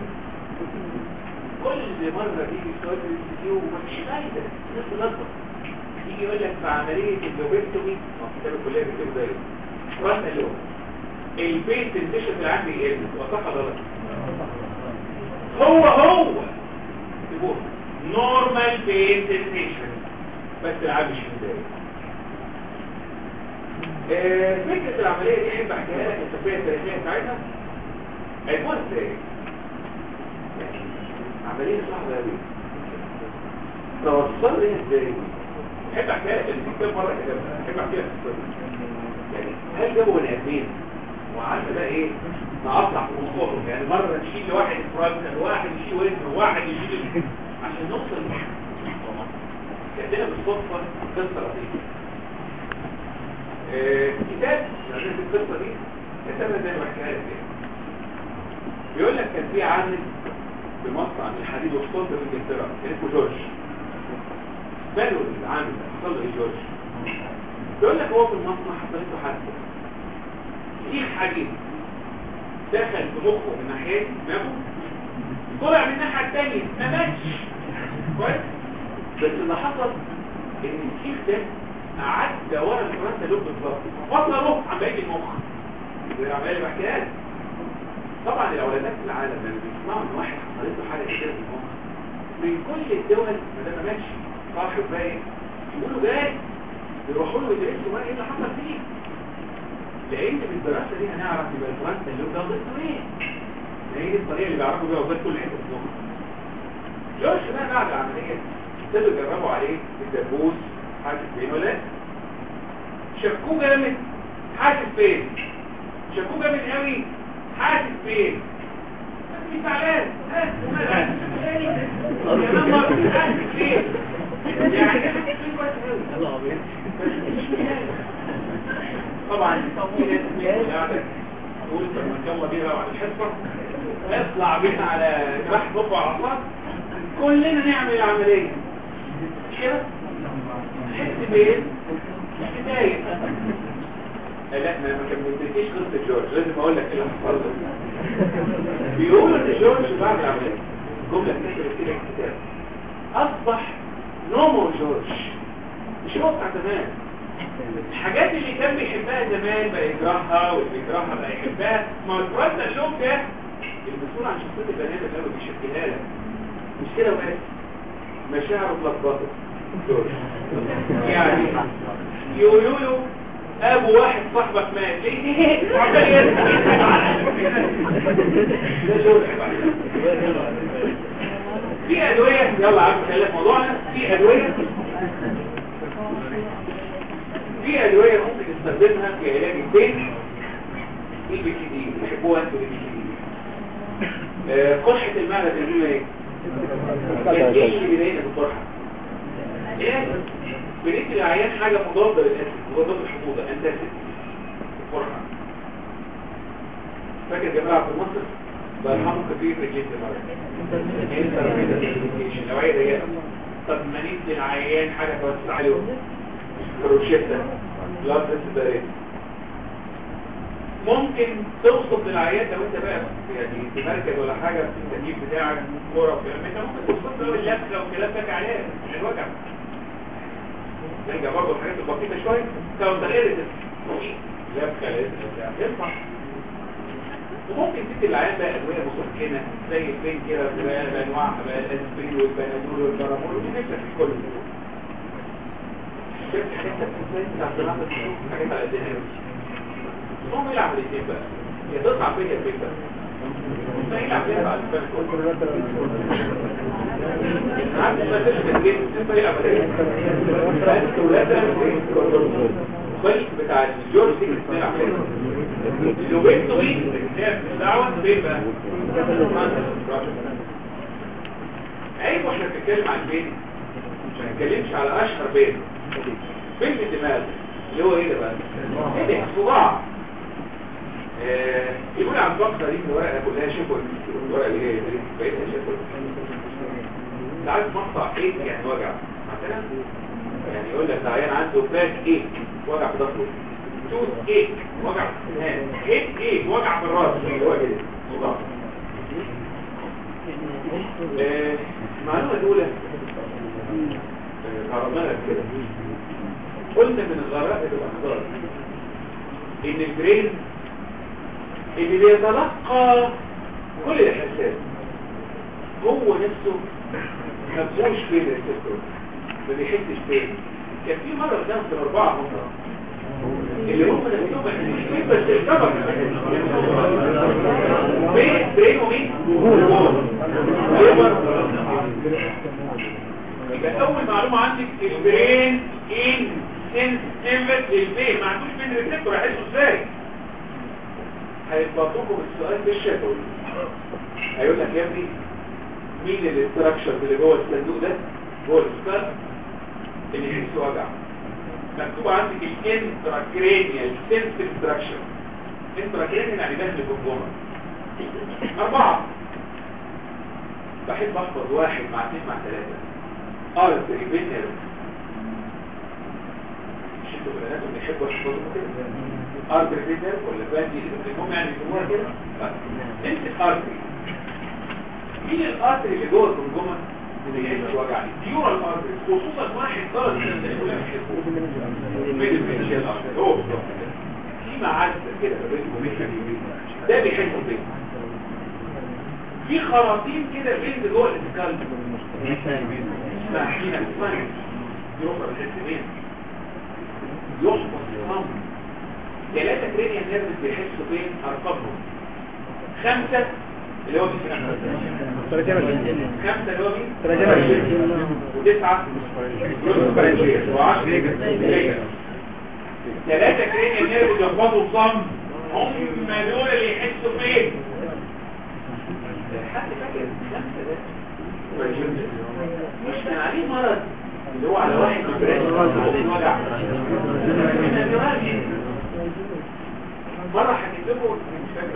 Speaker 1: كل مرة بيجي سؤال الانستيتيو ومفيش فايدة الناس بتلخبط يجي يقول لك في عملية اللوبكتومي كتاب الكلية بيكتبوا زيه رأس اللوب البيت سنتيشن في العام بيقل وصح غلط هو هو اكتبوها نورمال بيت سنتيشن بس العام مش متضايق آه، فكرة العملية دي احب احكيها لك التفرية التاريخية بتاعتها عرفوها ازاي؟ يعني عملية صعبة قوي توصل لي ازاي؟ احب احكيها لك الكتاب مرة كده احب احكيها لك القصة يعني هل جابوا بني ادمين وقعدنا بقى ايه نقطع في مخهم يعني مرة نشيل لواحد فرنسا واحد يشيل ودن واحد يشيل عشان نوصل كاتبنا بالصدفة قصة لطيفة آه، كتاب يعني القصة دي كتبها زي ما حكيها لك كده. بيقول لك كان في عامل في مصنع الحديد والصلب في انجلترا كان اسمه جورج بالو العامل ده حصل له ايه جورج بيقول لك هو في المصنع حصلت له حادثه سيخ حديد دخل في مخه من ناحيه دماغه طلع من الناحيه الثانيه ما ماتش كويس بس اللي حصل ان الكيف ده عدى ورا الفرنسا لوب بالظبط ففصله عن بقيه المخ زي العمليه اللي بحكيها لك طبعا الاولادات في العالم لما بيسمعوا ان واحد حصلت له حاجه كده في المخ من كل الدول ما ده ما ماتش صاحب باين يقولوا جاي يروحوا له يدرسوا بقى ايه اللي حصل فيه لان في الدراسه دي هنعرف يبقى الفرنسا اللي ده ضده ايه هي دي الطريقه اللي بيعرفوا بيها وبس كل حته في المخ جورج بقى بعد العمليه ابتدوا يجربوا عليه الدبوس حاسس فين ولا شكوه جامد حاسس فين شكوه جامد قوي حاسس فين مش زعلان ها كمان مرة حاسس فين يعني حاسس فين كويس قوي طبعا في ناس من قاعده تقول طب ما يلا بينا بعد الحصه نطلع بينا على جراح بكره على العصار كلنا نعمل العمليه مش كده نحس بايه بدايه لا ما ما كملتليش قصه جورج لازم اقول لك ايه اللي حصل له بيقولوا ان جورج بعد العمليه جمله كتبت كده الكتاب اصبح نومو جورج مش هو بتاع زمان الحاجات اللي كان بيحبها زمان بقى يكرهها واللي بيكرهها بقى يحبها ما هو الفرد اللوم ده المسؤول عن شخصيه البني ادم اللي هو بيشكلها لك مش كده بس مشاعره اتلخبطت يعني يقولوا له ابو واحد صاحبك مات ليه وعمال يضحك ده جورج في ادويه يلا عم خلينا موضوعنا في ادويه في ادويه ممكن نستخدمها في علاج البين البي سي دي بيحبوها انتوا البي سي دي قرحه المعده بيقولوا ايه ايه اللي بيضايقنا بالقرحه ايه بندي للعيان حاجه مضاده للاسيد مضاده للحموضه انتاسيد القرحه فاكر جماعه عبد الناصر الله يرحمه كثير رجلين دماغ نوعيه ضيقه طب ما ندي العيان حاجه توسع عليه بروشيتا بلاد سيبريت ممكن توصف للعيان لو انت بقى يعني في مركز ولا حاجه في التدريب بتاعك كوره وكلام انت ممكن توصف له اللفه والكلام ده عليه من الوجع نرجع برضه الحاجات البسيطه شويه لو انت غير لفه لازم ينفع وممكن تدي العيان بقى ادويه مسكنه زي البين كده بانواعها بقى الاسبرين والبنادول والبارامول ودي نفسك في كل دول شفت حاجات حاجات على الدهان هم يلعب الاثنين بقى يا تطلع فين يا فين بقى ما يلعب فين بعد عارف ما تشبه جدا انت يلعب الخلق بتاع الجورج دي بتلعب فين اللوبين طويل دعوة فين بقى عيب واحنا بنتكلم عن بين مش هنتكلمش على اشهر بين فين الدماغ اللي هو ايه ده بقى ايه ده صداع آه يقول عن الفقره دي الورقه كلها شفوا الورقه اللي هي دي بقيتها شفوا انت عارف مقطع ايه يعني وجع مثلا يعني يقول لك العيان عنده باك ايه وجع في ظهره توت ايه وجع في السنان هيد ايه وجع في الراس اللي هو كده صداع آه المعلومه الاولى تعرضنا كده قلنا من الغرائب الاخبار ان البرين اللي بيتلقى كل الاحساس هو نفسه مبزوش فين الريسبتور ما بيحسش فين كان في مره قدام في الاربعه مره اللي هم نفسهم مش بس الكبر مين برين ومين يبقى اول معلومه عندك البرين ان ان انفت للبين ما عندوش بين ريسبتور هيحسوا ازاي هيطلبوكم السؤال بالشفوي هيقول لك يا ابني مين الاستراكشر اللي جوه الصندوق ده جوه السكال اللي يحس وجع مكتوب عندك الانتراكرينيال سنسيف ستراكشر انتراكرينيال يعني داخل الجمجمه اربعه بحب احفظ واحد مع اثنين مع ثلاثه ارتري فينر شفتوا بنات بيحبوا يحفظوا كده ارتري فيتر ولا فادي المهم يعني يسموها كده نمسك ارتري مين الارتري اللي جوه الجمجمه اللي يحس وجعني ديورال ارتري خصوصا واحد درجه من الناس بيحبوا ميدل فيشيال ارتري هو بالظبط كده في معزه كده ما بينه وبين ده بيحس بيه في خراطيم كده بين جوه الاسكال اسمها حين اسمها يوصل الحس بين يحفظ الصمت ثلاثة كرينيال نيرفز بيحسوا فين ارقامهم خمسة اللي هو مين خمسة اللي هو مين وتسعة وعشرة ثلاثة كرينيال نيرفز يحفظوا الصمت هم دول اللي يحسوا فين حد فاكر خمسة ده مش كان عليه مرض اللي هو على واحد وجع مرة حكيت لكم مش فاكر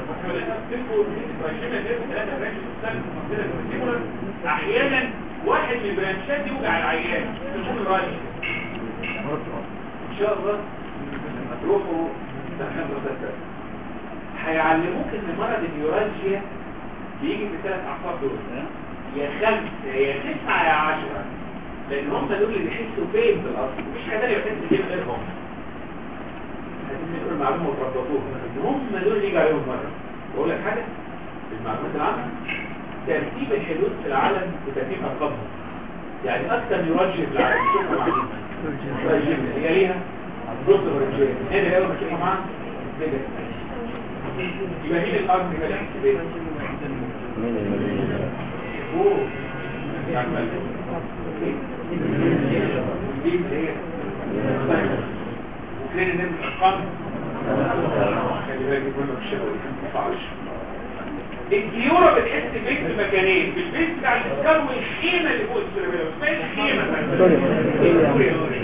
Speaker 1: احيانا واحد من البرانشات يوجع العيان تكون الراجل ان شاء الله هتروحوا تحمل مسلسل هيعلموك ان مرض النيورالجيا بيجي في ثلاث اعصاب دول يا خمسة يا تسعة يا عشرة لان هم دول اللي بيحسوا فين في الاصل مفيش حد يحس فين غيرهم هتسمعوا المعلومة وتربطوها ان هم دول اللي يجي عليهم مرة بقول لك حاجة المعلومات العامة ترتيب الحدود في العالم وترتيب ارقامهم يعني اكثر نيورالجيا في العالم شوفوا معايا هي ليها بص الرجال هنا اول ما تشوفوا معاها كده يبقى مين الارض اللي كان بيه اوه يعني دي هي وكان الناس الارقام خلي بالك منه الشغل ما ينفعش الكيورة بتحس بيت في مكانين في البيت بتاع الاسكار والخيمة اللي فوق السيربيلوس اسمها الخيمة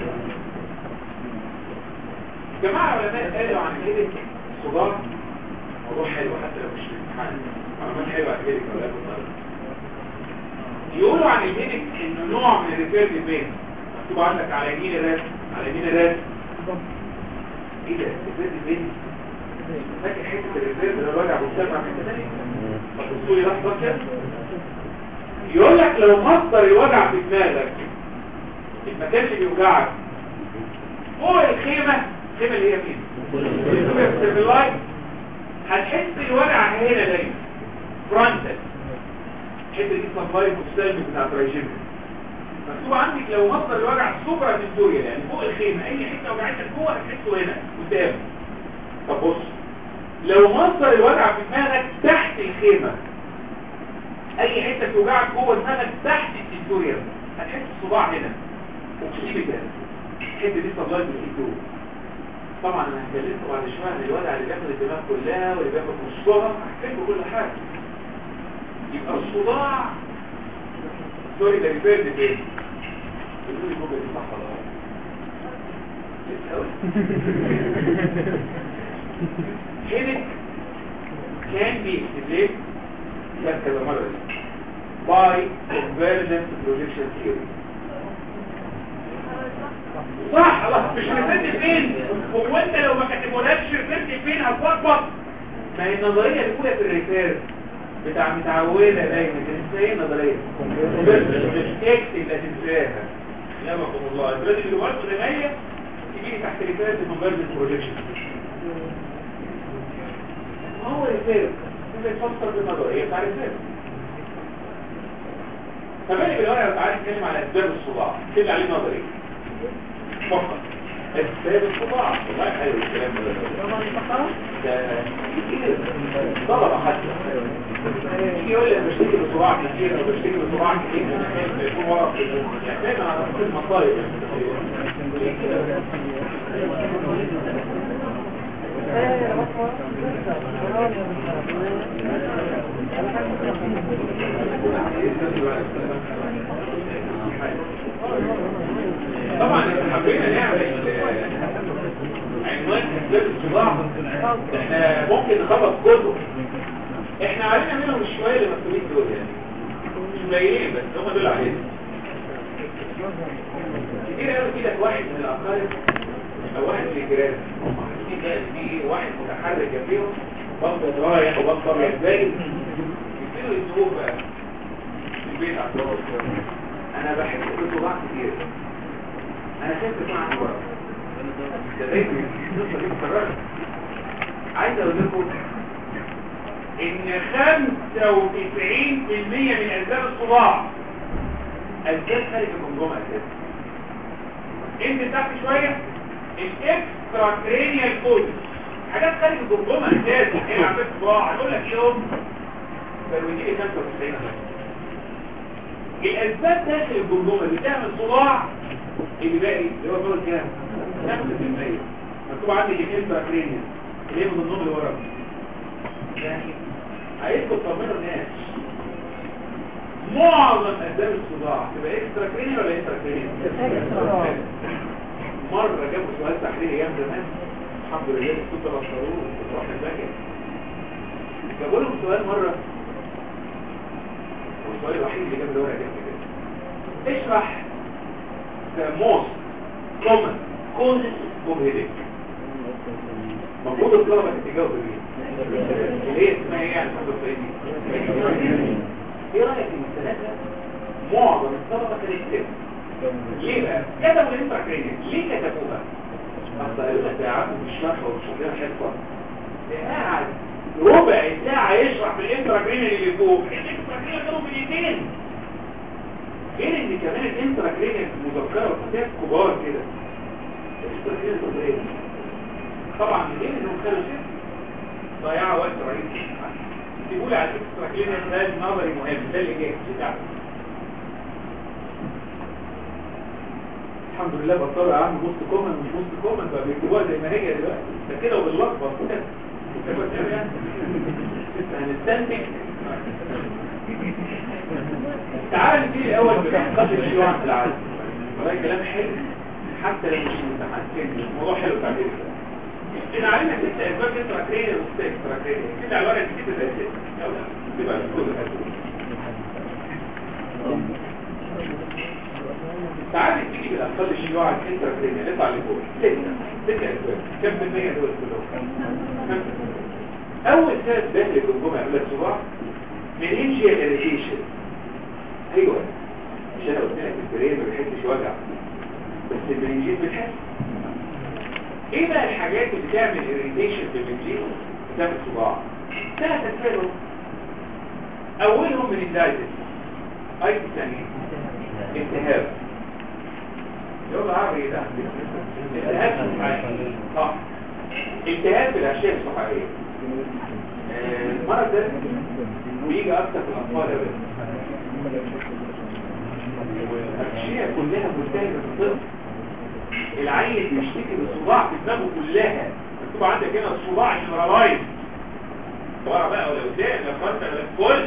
Speaker 1: جماعة علماء قالوا عن هيدك الصداع موضوع حلو حتى لو مش في الامتحان معلومات حلوة عن هيدك ولا يقولوا عن الهيدك انه نوع من الريفيرد بين مكتوب عندك على يمين الراس على يمين الراس ايه ده الريفيرد بين فاكر حته الريفيرد اللي الوجع بيسمع حته ثانيه فبصوا لي لحظه كده يقول لك لو مصدر الوجع في دماغك المكان اللي بيوجعك فوق الخيمه الخيمه اللي هي فين السيرفلايت هتحس الوجع هنا دايما فرونتال الحته دي سبلاي مستلم بتاع ترايجيمنت مكتوب عندك لو مصدر الوجع سوبرا سنسوريال يعني فوق الخيمه اي حته وجعتك جوه هتحسه هنا قدام طب بص لو مصدر الوجع في دماغك تحت الخيمه اي حته توجعك جوه دماغك تحت السنسوريال هتحس الصباع هنا اكسيد كده الحته دي سبلاي بالايدو طبعا انا هكلمكم بعد شويه عن الوجع اللي بياخد الدماغ كلها واللي بياخد نصها هحكي لكم كل حاجه يبقى الصداع سوري ده ريفيرد فين بيقولوا لي الجمله دي صح ولا غلط هيدك كان بي اكتبليت كان كذا مرة دي باي convergent projection theory صح الله مش ريفيرد فين هو انت لو ما كتبولكش ريفيرد فين هتلخبط ما هي النظرية الاولى في الريفيرد بتاع متعودة دايما كانت ايه نظرية مش اكتب لا تنساها يامكم الله البلاد اللي ورد رماية تجيلي تحت رفاية المبارد بروجيكشن ما هو رفاية انت تفسر بالنظرية بتاع رفاية فبالي بالورقة تعالى نتكلم على اسباب الصداع كده عليه نظري فقط اسباب الصداع والله حلو الكلام ده ده كتير طلبة حتى يجي يقول لي انا بشتكي بصراع كتير او بشتكي بصراع كتير من يكون ورا يعني دايما على طول المصايب طبعا احنا حبينا نعمل عنوان اسباب الصداع احنا ممكن نخلص كله احنا علينا منهم شوية اللي مكتوبين دول يعني مش قليلين بس هم دول علينا كتير قوي كده واحد من الاقارب او واحد في الجيران في بقى في ايه واحد متحرك جنبيهم بطل رايح وبطل ازاي يبتدوا يسوقوا بقى في البيت على الدور انا بحب كنت بعض كتير انا شايف تكون عندي ورق ده دايما القصه دي مكرره عايز اقول لكم ان 95% من اسباب الصداع اسباب خارج الجمجمه اساسا انت تحت شويه الاكسترا كرينيال كود حاجات خارج الجمجمه اساسا ايه عملت صداع هقول لك ايه هم فالوجيه 95 الاسباب داخل الجمجمه اللي بتعمل صداع اللي باقي اللي هو دور كام 5% مكتوب عندي الاكسترا كرينيال اللي هي من النوم اللي ورا يعني عايزكم تطمنوا الناس معظم اسباب الصداع تبقى اكسترا كرينيال ولا انترا كرينيال مره جابوا سؤال تحريري ايام زمان الحمد لله كنت بشروه كنت راح المكان جابوا لهم سؤال مره والسؤال الوحيد اللي جاب الورقه جنب كده اشرح the most common causes of headache المفروض الطلبه تتجاوب بيه اللي هي اسمها ايه يعني ايه رايك ان السنه معظم الطلبه كانت كده ليه بقى كتبوا الانتراكرينيال ليه كتبوها اصل قالوا لك يا عم مش شرح ومش شغلنا حصه ده قاعد ربع ساعه يشرح في الانتراكرينيال اللي فوق الانتراكرينيال كانوا بالايدين غير ان كمان الانتراكرينيال مذكره وكتاب كبار كده الانتراكرينيال صغيره طبعا غير انهم كانوا ست ضيعوا وقت رهيب تقول على الاكستراكلينيال ده نظري مهم ده اللي جاي بتاعه الحمد لله بطلوا يا عم نص كومن مش نص كومن بقى بيكتبوها زي ما هي دلوقتي ده كده وباللخبط كده هنستنتج تعال نبتدي الاول بتحقيق الشيوعة في العالم والله كلام حلو حتى لو مش متحسن الموضوع حلو تعبير إن علينا ست أسباب إنتراكرينيال وست إكستراكرينيال كده على الورق كده زي ست أو لا تبقى كل تعال نبتدي بالأفضل الشيوعة الإنتراكرينيال نطلع لفوق ستة ستة أسباب كم في المية دول كلهم أول سبب داخل الجمجمة قبل الصباح منينجيال إريتيشن أيوه مش أنا قلت لك البرين ما بيحسش وجع بس المنينجيال بتحس ايه بقى الحاجات اللي بتعمل irritation في المنجيل بتعمل صداع ثلاث اسباب اولهم من الدايتس اي ثاني التهاب يلا عربي ده التهاب صحيح صح التهاب في الاشياء الصحيحيه المرض ده بيجي اكتر في الاطفال يا بنت والاشياء كلها ملتهبه في الطفل العيل بيشتكي بالصداع في دماغه كلها مكتوب عندك هنا الصداع الجنرالايز ورا بقى ولا قدام لا فرد ولا كل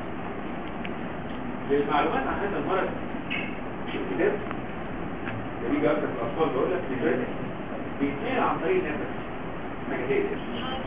Speaker 1: للمعلومات عن هذا المرض مش الكتاب ده بيجي اكتر في الاطفال بقول لك دلوقتي بيتنقل عن طريق النفس ما كتبتش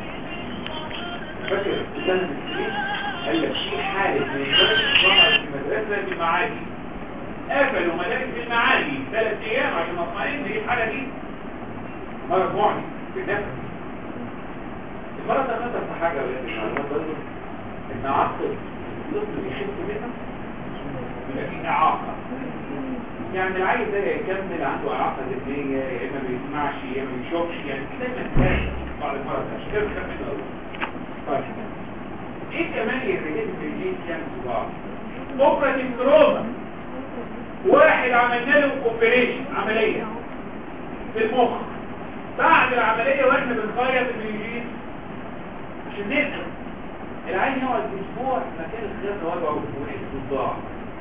Speaker 1: فاكر سنه من السنين قال لك في حاله من الولد ظهرت في المدرسه في المعادي قفلوا مدارس المعادي ثلاث ايام عشان اطمئن ايه الحاله دي مرض معدي في النفس المرض ده مثلا في حاجه ولا المعلومات برضه ان عقل الطفل بيخف منها يبقى فيه اعاقه يعني العيل ده يكمل عنده اعاقه ذهنيه يا اما ما بيسمعش يا اما ما بيشوفش يعني في دايما كارثه بعد المرض ده عشان كده بيخاف منه قوي طيب ايه كمان اللي الريليتد بالجين كان صداع اوبراتيف تروما واحد عملنا له اوبريشن عمليه في المخ بعد العمليه واحنا بنخيط البنجين عشان نقدر العين يقعد اسبوع مكان الخياطه وجعه ويحس بالضاع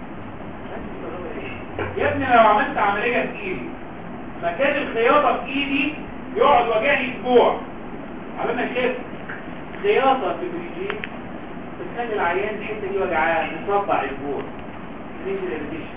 Speaker 1: يا ابني لو عملت عمليه في ايدي مكان الخياطه في ايدي يقعد وجعني اسبوع على ما شاف خياطه في البنجين بتخلي العيان الحته دي وجعاه مصدع اسبوع ليش الريديشن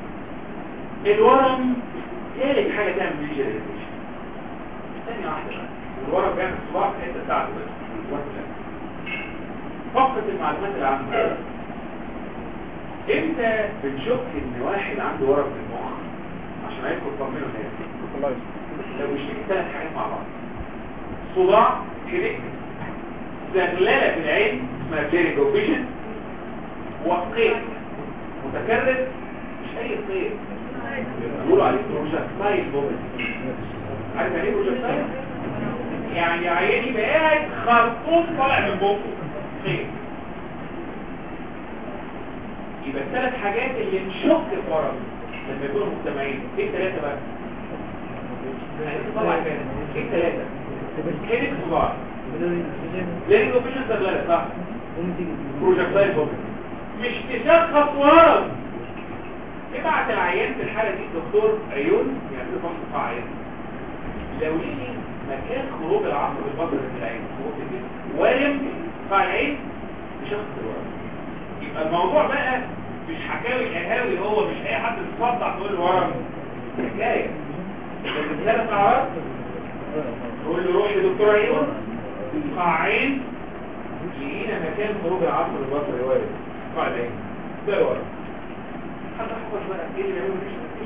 Speaker 1: الورم ثالث حاجة تعمل فيجيال ريليشن ثانية واحدة بقى الورم بيعمل صباع في الحتة بتاعته بس فقط المعلومات العامة امتى بنشك ان واحد عنده ورم في المخ عشان عشان عايزكم تطمنوا الناس لو اشتكي ثلاث حاجات مع بعض صداع هيدك زغلله في العين اسمها بليرنج اوفيشن وقيت متكرر مش اي قيت بيقولوا عليه بروجكتايل مومنت عارف يعني ايه بروجكتايل يعني عيني يبقى قاعد خرطوم طالع من بقه خير يبقى الثلاث حاجات اللي نشك في ورم لما يكونوا مجتمعين ايه الثلاثه بقى طبعا كده ايه الثلاثه كده صغار لان الاوبشن شغاله صح بروجكتايل مومنت مش تشخص ورم ابعت العيان في الحالة دي الدكتور عيون يعني فحص قاع عيان لو لقي مكان خروج العصب البصري من العين ورم قاع العين بشخص الورم يبقى الموضوع بقى مش حكاوي قهاوي هو مش اي حد يتصدع تقول له ورم حكايه لازم ثلاث اعراض تقول له روح لدكتور عيون قاع عين لقينا مكان خروج العصب البصري وارد قاع العين ده الورم حتى حفظ بقى ايه اللي بيعملوا مش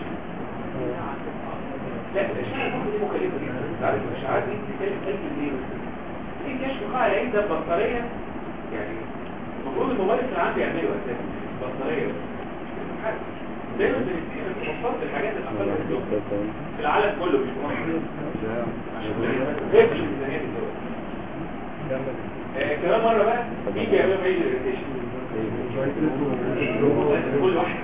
Speaker 1: لا الاشعاعات دي مكلفه جدا انت عارف الاشعاعات دي بتتكلم 1000 جنيه بس ايه كشف قاع العين ده بطاريه يعني المفروض الممارس العام يعمله اساسا بطاريه حاجه دايما بنستخدم وصلت الحاجات الاقل من الدكتور في العالم كله مش مصر عشان ما يبقاش الميزانيات الدول كمان مره بقى بيجي يعملوا ميجر irritation كل واحد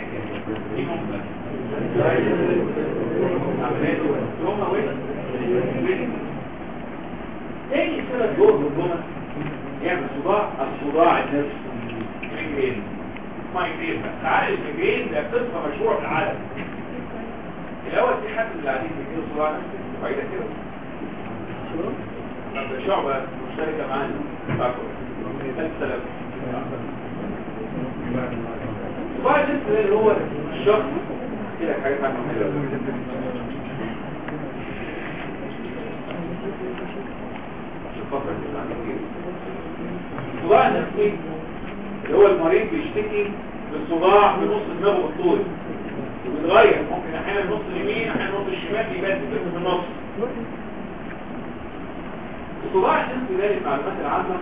Speaker 1: تاني سبب جوه الجمل يعمل صداع الصداع النفسي ميجرين مايجرين تعالى الميجرين ده قصه مشهوره في العالم الاول في حد من اللي قاعدين بيجيله صداع نفسي وبعيده كده طب شعبه مشتركه معانا فاكر السلام وبعد كده اللي هو الشخص كده حاجات عنه حلوه الصداع النفسي اللي هو المريض بيشتكي بالصداع في نص دماغه بالطول وبيتغير ممكن احيانا نص اليمين احيانا نص الشمال بيبان بس في النص الصداع النفسي ده للمعلومات العامه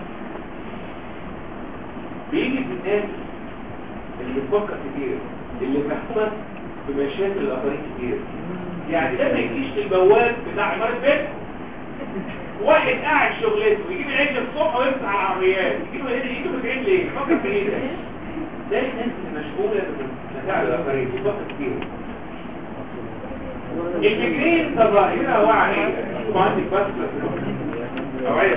Speaker 1: بيجي في الناس اللي بتفكر كتير اللي مهتمة بمشاكل الآخرين كتير يعني ده ما يجيش البواب بتاع عمارة بيت واحد قاعد شغلته ويجيب العجل الصبح ويمسح على العربيات يجيب هنا يجيب العجل ليه؟ يفكر في ايه ده؟ ده الناس اللي مشغولة بمشاكل الآخرين بتفكر كتير الفكرين طب هنا وعي طبعا عندك بس أوعية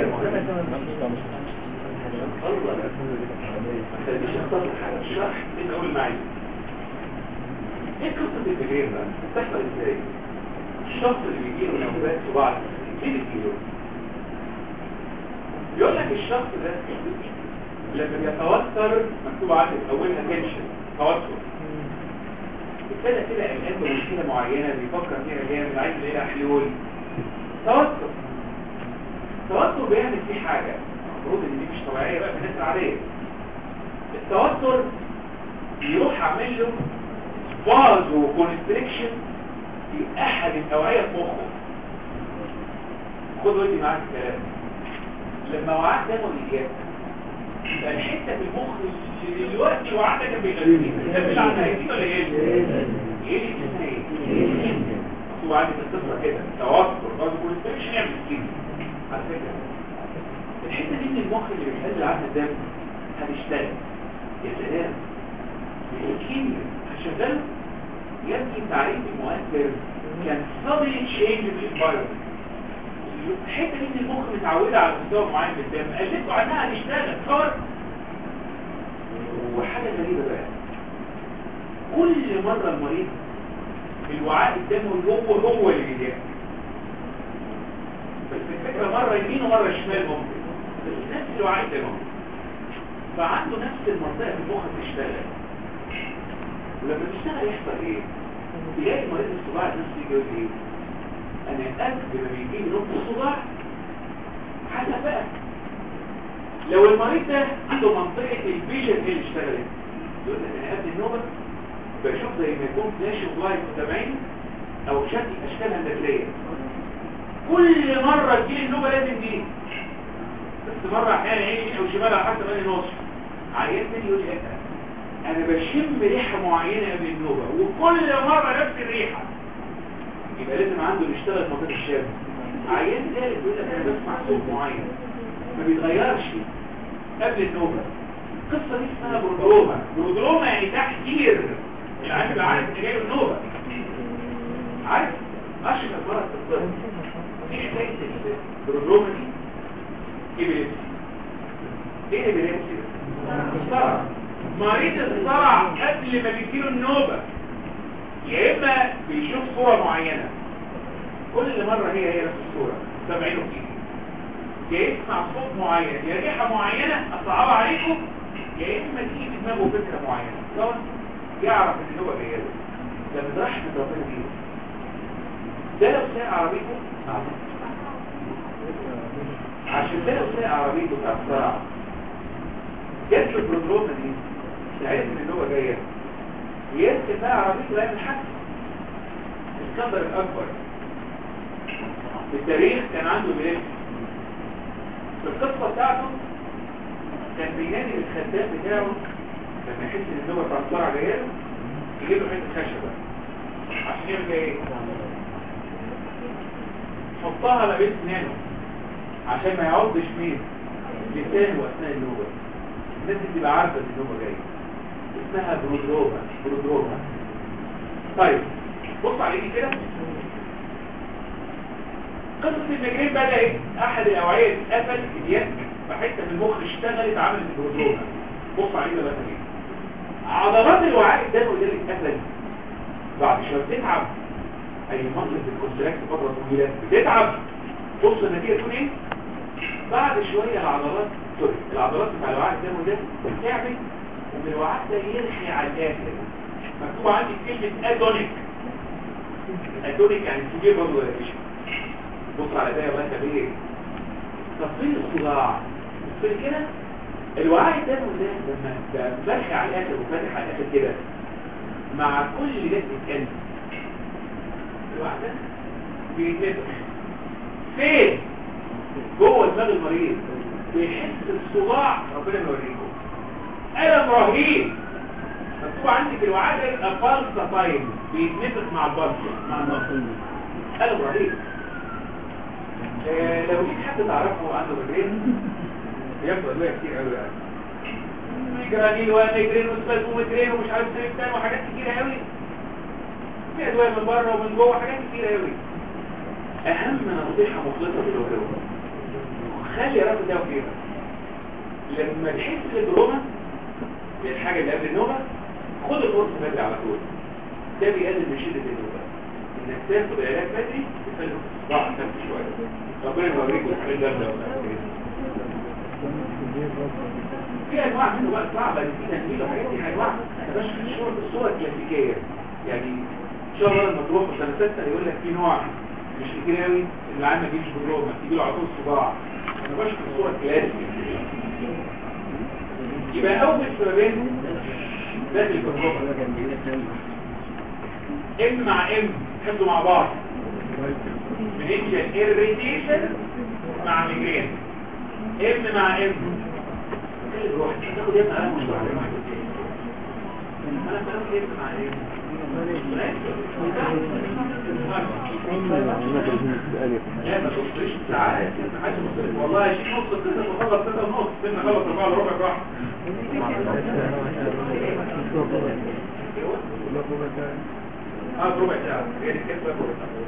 Speaker 1: الله مش هختار حاجة الشرح انت اقول معي ايه قصة الفكرين بقى بتحصل ازاي الشخص اللي بيجيله نوبات صباع ليه بيجيله يقول لك الشخص ده لما بيتوتر مكتوب عندك اولها تنشن توتر ابتدى كده قلقان بمشكله معينه بيفكر فيها جامد عايز يلاقي حلول توتر التوتر بيعمل فيه حاجه المفروض ان دي مش طبيعيه بقى في الناس العاديه التوتر يروح عامل له فازو كونستريكشن في احد الاوعيه في مخه خد ودي معاك الكلام لما وعاك دمه الاجابه يبقى الحته في المخ اللي دلوقتي وعاك كان بيغني ده مش عنها هيجي ولا ايه؟ ايه اللي اسمها ايه؟ مكتوب عندي في القصه كده توتر فازو كونستريكشن يعمل كده على فكره الحته دي من المخ اللي بيحل عدد الدم هتشتغل يا سلام الكيمياء هتشغله يبني تعريف المؤثر كان sudden change في environment الحته دي من المخ متعوده على مستوى معين من الدم قالت له عنها هتشتغل صار وحاجه غريبه بقى كل مره المريض الوعاء الدموي هو هو اللي بيدافع بس الفكره مره يمين ومره شمال ممكن بس نفس الوعاء الدموي فعنده نفس المنطقة في المخ بتشتغل ولما تشتغل يحصل ايه؟ تلاقي مريض الصداع النفسي يقول ايه؟ انا قد ما بيجي لي نقطة صداع حسب بقى لو المريض ده عنده منطقة الفيجن اللي اشتغلت يقول لك انا قبل النوبة بشوف زي ما يكون فلاش ولايت متابعين او شكل اشكال هندسيه كل مره تجيلي النوبه لازم دي بس مره احيانا عيني او شمال على حسب اني نص عيان تاني يقول لي إيه؟ انا بشم ريحه معينه قبل النوبه وكل مره نفس الريحه يبقى لازم عنده يشتغل في منطقه الشام عيان ثالث يقول لك انا بسمع صوت معين ما بيتغيرش قبل النوبه القصه دي اسمها برودروما برودروما يعني تحذير العيان بيبقى عارف ان جاي له النوبه عارف اشهر مرض في الطب ايه حكايه البرودروما دي ابيليبسي ايه ابيليبسي الصرع مريض الصرع قبل ما بيجيله النوبه يا اما بيشوف صوره معينه كل مره هي هي نفس الصوره سامعينه فيه يا يسمع صوت معين يا ريحه معينه اصعبها عليكم يا اما تيجي في دماغه فكره معينه طبعا يعرف ان النوبه جايه له ده من رحمه ربنا بيه ده لو ساق عربيته عشان ده لو ساق عربيته بتاع الصرع جات له البروتروما دي عرف ان النوبه جايه يركب بقى عربيته لا الحادث الكبر الاكبر في التاريخ كان عنده ملف في القصه بتاعته كان بينادي الخدام بتاعه لما يحس ان النوبه بتاع الصرع جايه له يجيب له حته خشبه عشان يعمل ايه حطها ما بين سنانه عشان ما يعضش مين لسانه اثناء النوبه الناس دي تبقى عارفه ان النوبه جايه اسمها برودروما برودروما طيب بص على ايدي كده قصه المجرين بدا ايه احد الاوعيه اتقفل في اليد فحته من المخ اشتغلت عملت البرودروما بص على ايدي بقى ايه عضلات الوعاء الدموي ده اللي اتقفل بعد شويه بتتعب اي منطقه الكونتراكت فتره طويله بتتعب بص النتيجه تكون ايه بعد شويه العضلات سوري العضلات بتاع الوعاء الدموي ده بتعمل ومن الوعاء ده يرخي على الاخر مكتوب عندي كلمه ادونيك ادونيك يعني سجيه برضه يا باشا بص على ده الله كبير تفصيل الصداع بص كده الوعاء الدموي ده لما بقى مرخي على الاخر وفاتح على الاخر كده مع كل ده بيتكلم الوعاء ده بيتنفخ فين جوه دماغ المريض بيحس الصداع ربنا يوريكم ألم رهيب مكتوب عندي في الوعاء ده الفالسا تايم بيتنفخ مع البلسة مع النصر ألم رهيب آه لو جيت حد تعرفه عنده مجرين بياخد أدوية كتير قوي يعني ميجرانيل وميجرين وسباز وميجرين ومش عارف سريبتان وحاجات كتيرة قوي في أدوية من بره ومن جوه حاجات كتيرة قوي أهم نصيحة مخلصة في الوجود خلي رأس ده وكيفك لما تحس بالدروما الحاجة اللي قبل النوبة خد القرص بدري على طول ده بيقلل من شدة النوبة انك تاخد العلاج بدري يخلي ضعف نفسي شوية ربنا يوريكم الحاجات جامدة في انواع منه بقى صعبة اللي في تنميل وحاجات دي انواع انا بشوف الصورة الصورة الكلاسيكية يعني ان شاء الله لما تروح في سنة ستة يقول لك في نوع مش كتير قوي ان العيال ما تجيش بالروما تيجي له على طول صداع انا بشوف الصورة الكلاسيكية يبقى اول سببين ذات الكهرباء ام مع ام يحبوا مع بعض بنيجي irritation مع ميجرين ام مع ام روح تاخد ام على مشروع انا باخد ام مع ام لا ما تبصريش ساعات والله يا شيخ نص القسم وخلص كده ونص سيبنا خلص ربع ربع راح اه ربع ساعة هي دي كده ربع ساعة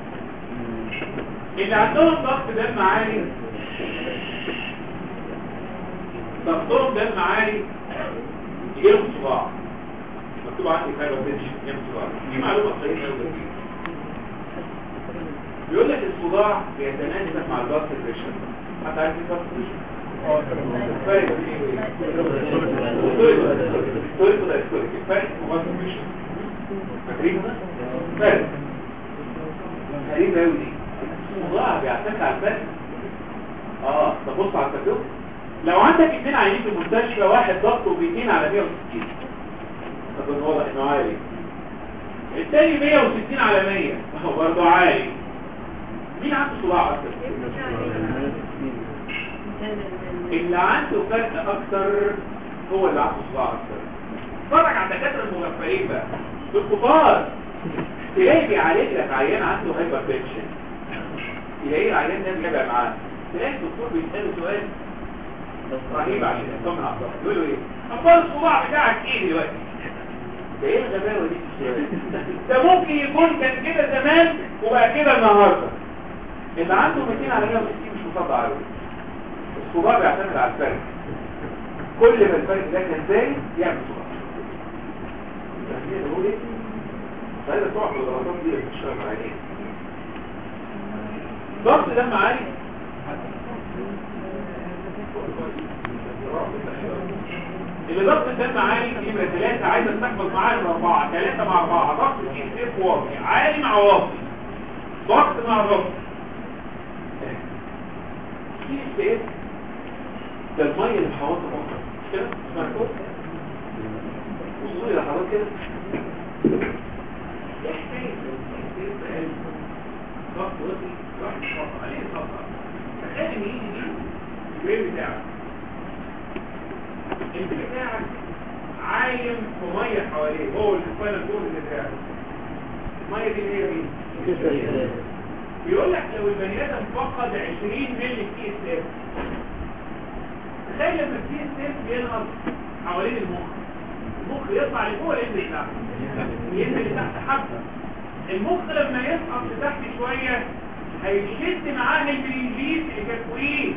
Speaker 1: اللي عندهم ضغط دم عالي ضغطهم دم عالي يجيلهم صداع مكتوب عندي فايبر بنش يجيلهم صداع دي معلومة صحيحة قوي بيقول لك الصداع بيتناسب مع البلد بريشر حتى عارف البلد بريشر فرق بين فرق فاكرين فرق غريب قوي دي الصداع بيعتمد على الفرق اه طب بص على التكلف لو عندك اثنين عيانين في المستشفى واحد ضغطه 200 على 160 طب ده واضح انه عالي التاني 160 على 100 هو برضه عالي مين عنده صداع اكتر اللي عنده فرق اكتر هو اللي عنده صداع اكتر اتفرج على الدكاتره المغفلين بقى الكبار تلاقي بيعالج لك عيان عنده هايبر تنشن تلاقي العيان ده بيبقى معاه تلاقي الدكتور بيساله سؤال رهيب عشان يطمن على الضغط يقول له ايه اخبار الصباع بتاعك ايه دلوقتي ده ايه الغباوه دي ده ممكن يكون كان كده زمان وبقى كده النهارده اللي عنده 200 على 160 مش مصدق عليه الصباع بيعتمد على الفرق كل ما الفرق ده كان زايد يعمل صباع بقول ايه فهذا طبعا الغلطات دي اللي بتشتغل على عينيه ضغط دم عالي اللي ضغط الدم عالي يبقى ثلاثة عايزة تحفظ معاه الأربعة ثلاثة مع أربعة ضغط الإيه اف واطي عالي مع واطي ضغط مع ضغط في ايه ده المية اللي حواطه بطل كده سمعتوا وصولي لحضرتك كده ايه حكاية ايه ضغط وطي ضغط خطأ عليه خطأ تخيل ان ايدي دي البرين بتاعك انت بتاعك عايم في ميه حواليه هو الفاينل كور اللي بتاعك الميه دي هي مين بيقول لك لو البني ادم فقد 20 مللي تي اس اف تخيل لما التي اس اف ينقص حوالين المخ المخ يطلع لفوق ولا ينزل لتحت ينزل لتحت حبه المخ لما يسقط لتحت شويه هيشد معاه المنجيز اللي كان فوقيه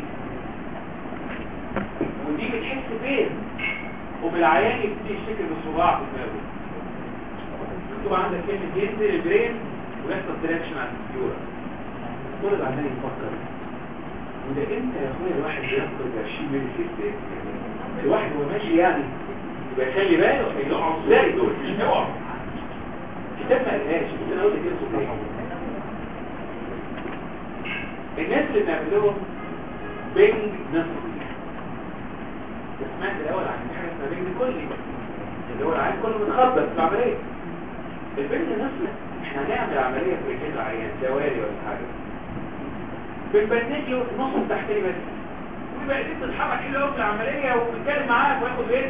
Speaker 1: ودي بتحس فين وبالعيان يبتدي يشتكي بالصداع في دماغه مكتوب عندك كلمه ينزل البرين ويحصل دايركشن على السيوره كل ده عمال يفكر وده امتى يا اخويا الواحد بيفقد 20 ملي سيستم الواحد وهو ماشي يعني يبقى يخلي باله هيقعوا ازاي دول مش هيقعوا الكتاب ما قالهاش بس انا قلت كده صحيح الناس اللي بنعمل لهم بينج نصفي سمعت الاول عن حاجه اسمها بينج كلي اللي هو العيان كله متخبط في العمليه البينج النصفي احنا هنعمل عمليه في رجل العيان دوالي ولا حاجه بنبنج له النص التحتاني بس ويبقى ايديه تتحرك كده في العمليه وبيتكلم معاك وياخد ايه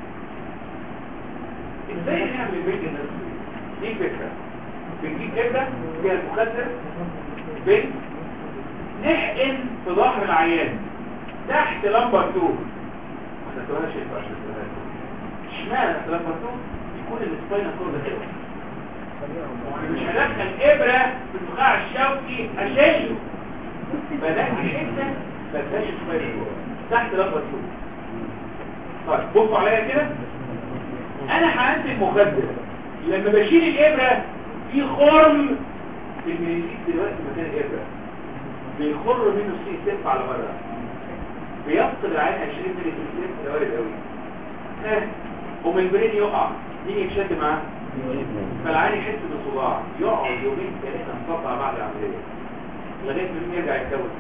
Speaker 1: ازاي نعمل البينج النصفي دي فكره بنجيب كده فيها المخدر بنج نحقن في ظهر العيان تحت لمبر 2 ما تقولهاش انت عشان تقولها اشمعنى تحت لمبر 2 يكون السباينال كورد كده وانا مش هدخل ابره في النخاع الشوكي اشيله بدات حته ما تبقاش سباينال كورد تحت لمبر 2 طيب بصوا عليا كده انا هعندي مخدر لما بشيل الابره في خرم في الميزيك دلوقتي مكان الابره بيخر منه سي سيف على بره بيفقد العين 20 ملي سيف ده وارد قوي ها ومن البرين يقع مين يتشد معاه فالعين يحس بصداع يقعد يومين ثلاثه انقطع بعد العمليه لغايه ما يرجع يتكون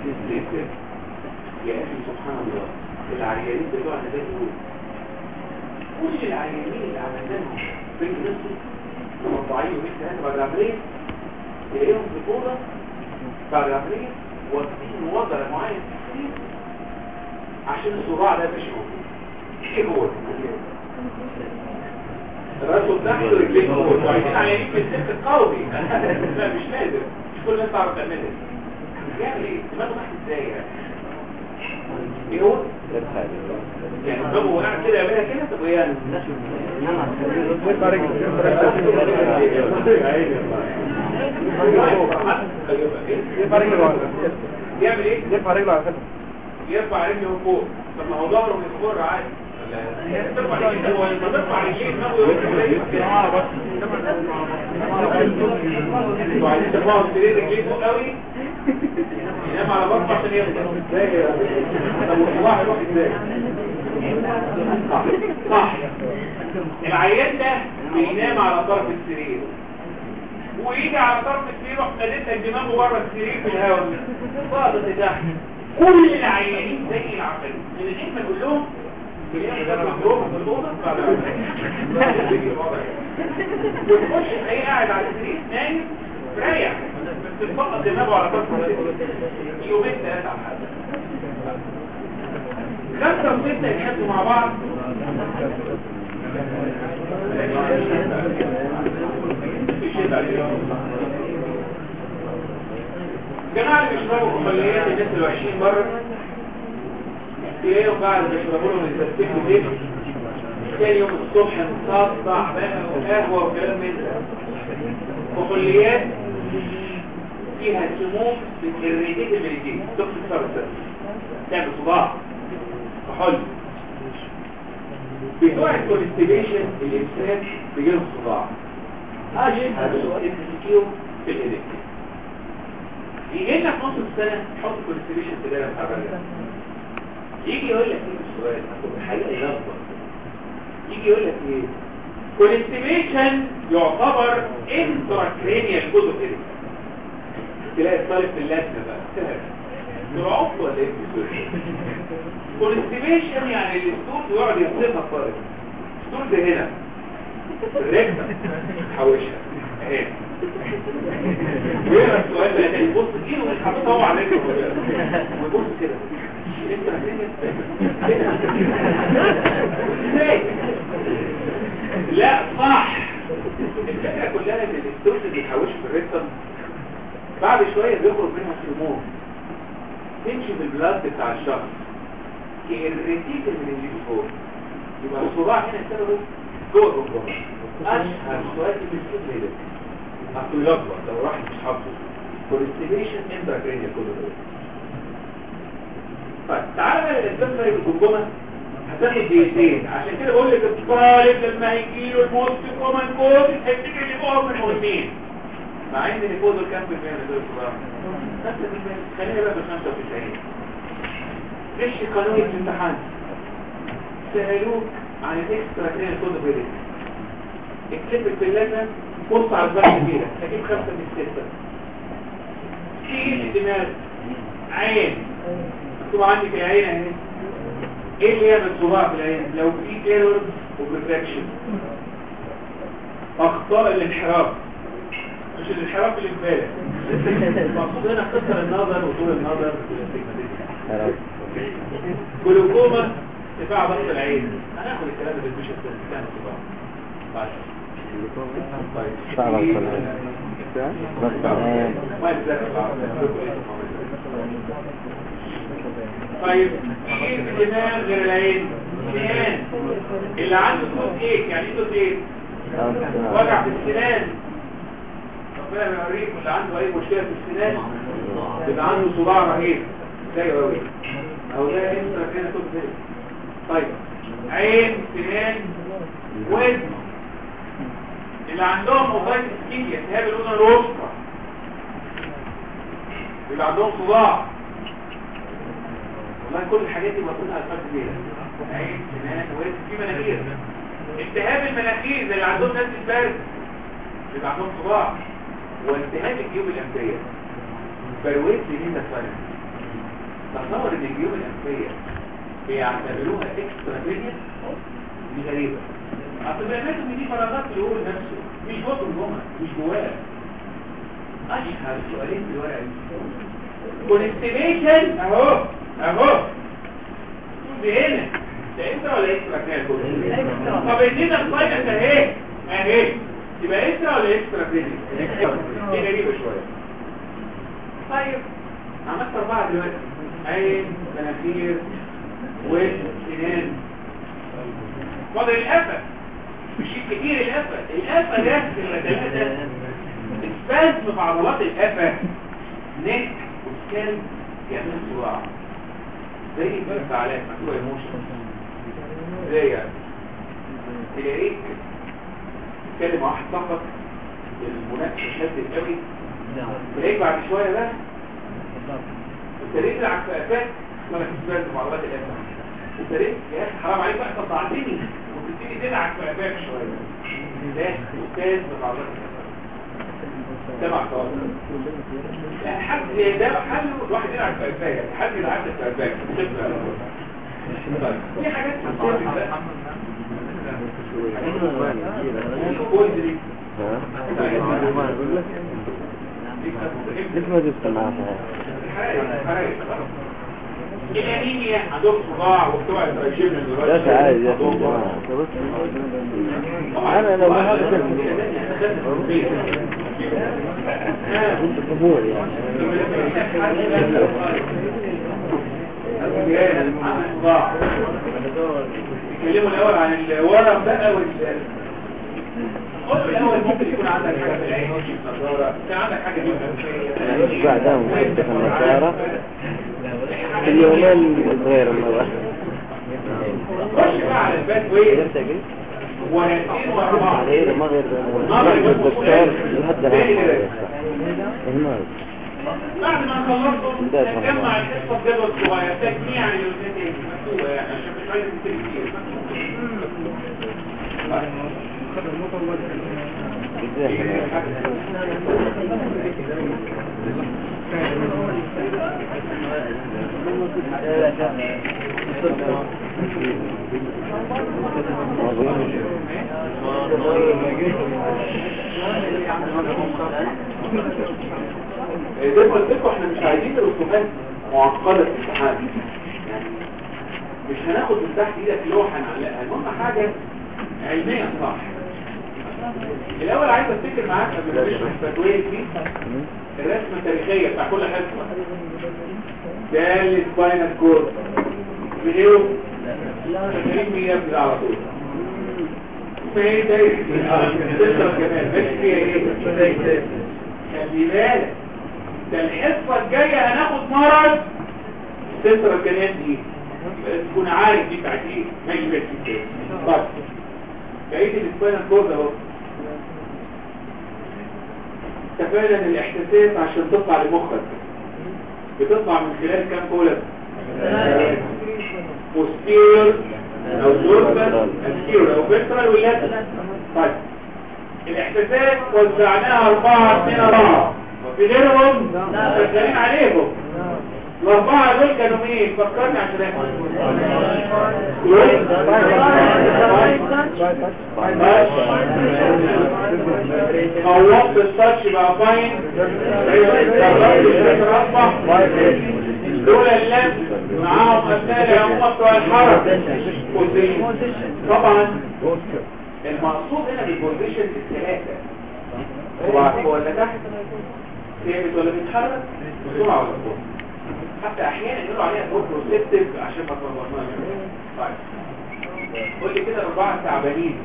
Speaker 1: يا اخي سبحان الله العيانين بتوع ده دول كل العيانين اللي عملنا لهم بين نصف مقطعين يومين ثلاثه بعد العمليه تلاقيهم في الاوضه بعد العملية واخدين وضع معين كتير عشان الصراع ده مش موجود ايه هو الرسول تحت ورجلين هو وعايزين عيانين في السلك القوي لا مش لازم مش كل الناس تعرف تعملها يعمل ايه دماغه تحت ازاي يعني ايه هو يعني دماغه قاعد كده يعملها كده طب ايه يعني
Speaker 2: يرفع رجله لورا
Speaker 1: يعمل ايه
Speaker 2: يرفع رجله على فكره
Speaker 1: يرفع رجله فوق طب ما هو ظهره بيخر عادي ترفع رجليه هو لما ترفع رجليه دماغه يخر زي كده انتوا عايزين ترفعوا السرير رجليه فوق قوي ينام على بطنه عشان يفضل ازاي يا طب والصباح يروح ازاي صح صح العيان ده بينام على طرف السرير ويجي على طرف السرير يروح مدتك دماغه بره السرير في الهواء فاضت تحت كل العيانين زي العسل من الحكمه نقول لهم وتخش اي قاعد على السرير نايم رايح بس تفقد دماغه على طرف يومين ثلاثة على حاجة خمسة وستة يتحدوا مع بعض جماعة اللي بيشربوا كحوليات الناس اللي عايشين بره تلاقيهم بعد ما يشربوا لهم يتسبحوا ليه تاني يوم الصبح مصدع بقى وقهوة وكلام من ده كحوليات فيها سموم بتريديك المريدين تقصد فرصة تعمل صداع كحول بتوع الكونستيبيشن الإنسان بيجيله صداع أشهر سؤال تسكيو في الإلكتريك يجي لنا في نص السنة نحط كونستيبيشن في دايرة متعبرة يجي يقول لك ايه السؤال الحقيقة يلخبط يجي يقول لك ايه كونستيبيشن يعتبر انتراكرينيال جزء كده تلاقي الطالب في اللجنة بقى ترعب ولا ايه كونستيبيشن يعني الاسطول يقعد يرسمها الطالب الاسطول ده هنا الركبة تحوشها اهي ويقرا السؤال ده يبص كده ومش هتطوع عليك ويبص كده انت ازاي لا صح الفكره كلها ان الدكتور اللي بيحوش في الريتم بعد شويه بيخرج منها سموم تمشي في البلاد بتاع الشخص كالريتيك من اللي فوق يبقى الصداع هنا سببه جوه الركبه اشهر سؤال في السن ده اصله يلخبط لو راح مش حافظه كونستيبيشن انتراكرينيال كله طيب تعالى بقى الاسباب فرق الجمجمه هتاخد دقيقتين عشان كده بقول لك الطالب لما هيجي له الموت كومن كود هيفتكر اللي فوق من المهمين مع ان اللي فوق دول كام في المية من دول الصغار 5% خلينا بقى ب 95 غش قانوني في الامتحان سألوك عن الاكسترا كرينال كود بريد اكتب في اللجنه بص على البحث كده هجيب خمسة من ستة في دماغ عين مكتوب عندك العين اهي ايه اللي يعمل صباع في العين لو في ايرور وبرفكشن اخطاء الانحراف مش الانحراف اللي في بالك مقصود هنا قصر النظر وطول النظر جلوكوما ارتفاع ضغط العين هناخد الكلام ده مش هتستنى صباع بعد
Speaker 3: صعب
Speaker 1: طيب ايه الدماغ غير العين سنان اللي عنده صوت ايه يعني ايه صوت ايه وجع في السنان ربنا بيوريكم اللي عنده اي مشكله في السنان بيبقى عنده صداع رهيب زي قوي او ده انترا كده صوت طيب عين سنان وزن اللي عندهم موبايل اسكيميا التهاب الاذن الوسطى اللي عندهم صداع والله كل الحاجات دي المفروض على الفرد بيها عين سنان وزن في مناخير التهاب المناخير زي اللي عندهم نزله برد اللي عندهم صداع والتهاب الجيوب الانفيه برويت لمين ده تصور ان الجيوب الانفيه بيعتبروها اكسترا ميديا دي غريبه اصل بيعملوا ان دي فراغات في الهول نفسه مش جوه الجمعه مش جواه اشهر سؤالين في الورقه دي كونستيبيشن اهو اهو دي هنا ده انت ولا اكسترا كده طب ادينا الفايده اهي اهي يبقى اكسترا ولا اكسترا كده دي غريبه شويه طيب عملت اربعه دلوقتي عين مناخير وسنان فاضل القفا مش كتير القفا القفا ده الثلاثه اسبازم في عضلات القفا نك وسكان يعملوا صداع زي الفعالات مكتوبه ايموشن زي يعني تلاقيك تتكلم مع واحد صاحبك المناقشه شدت قوي تلاقيك بعد شويه ده ابتديت تلعب في قفاك وانا كنت بلد معلومات الاسم ابتديت يا اخي حرام عليك بقى قطعتني وبتبتدي تلعب في قفاك شويه ده استاذ بمعلومات الاسم سمع صوت حد زي ده حل الواحد يلعب في قفاك حد يلعب في قفاك طيب في حاجات كتير بقى كويس
Speaker 2: ليش ما جبت معاها
Speaker 1: الانيميا عندهم صداع وبتوع التراجيم
Speaker 2: لا تعال يا انا لو ما هذا كنت قبول يعني
Speaker 1: نتكلموا الاول عن الورم بقى وال قول الاول ممكن يكون عندك حاجه في العين نظاره كان عندك حاجه في
Speaker 2: بعدهم في النصارى في اليومين صغير مرة
Speaker 1: خش بقى على الباد ويت ورقتين واربعه
Speaker 2: عليه ما غير الدكتور لحد الآن المال
Speaker 1: بعد ما خلصتم نجمع الحصه بجدول صغير تجميع للوزنتين مكتوبه يعني عشان مش عايز تكتب كتير زي ما قلت لكم احنا مش عايزين رسومات معقده في الامتحان يعني مش هناخد من تحت ايدك لوحه نعلقها المهم حاجه علميا صح الاول عايز افتكر معاك قبل ما نشرح التدوين دي الرسمه التاريخيه بتاع كل حصه ده السباينال كورد فيديو فاكرين مين يبدا على طول فايه ده تسرق كمان ماشي فيها ايه خلي بالك ده الحصه الجايه هناخد مرض تسرق الجنان دي يبقى تكون عارف دي بتاعت ايه ماشي ماشي كده طيب بقيه السباينال كورد اهو تفادى الاحساسات عشان تطلع لمخك بتطلع من خلال كام قولة posterior او dorsal anterior او ventral واللاترال طيب الاحساسات وزعناها اربعة اثنين اربعة وفي غيرهم شغالين عليهم الاربعة دول كانوا مين فكرني عشان قوضت التاتش بقى فاين دول اللمس معاهم اثناء العمومات بتوع الحركة طبعا المقصود هنا بالبوزيشن الثلاثة هو ولا تحت ثابت ولا بيتحرك بسرعة ولا بسرعة حتى احيانا يقولوا عليها بروسيبتيف عشان ما تلخبطناش طيب قول لي كده اربعه تعبانين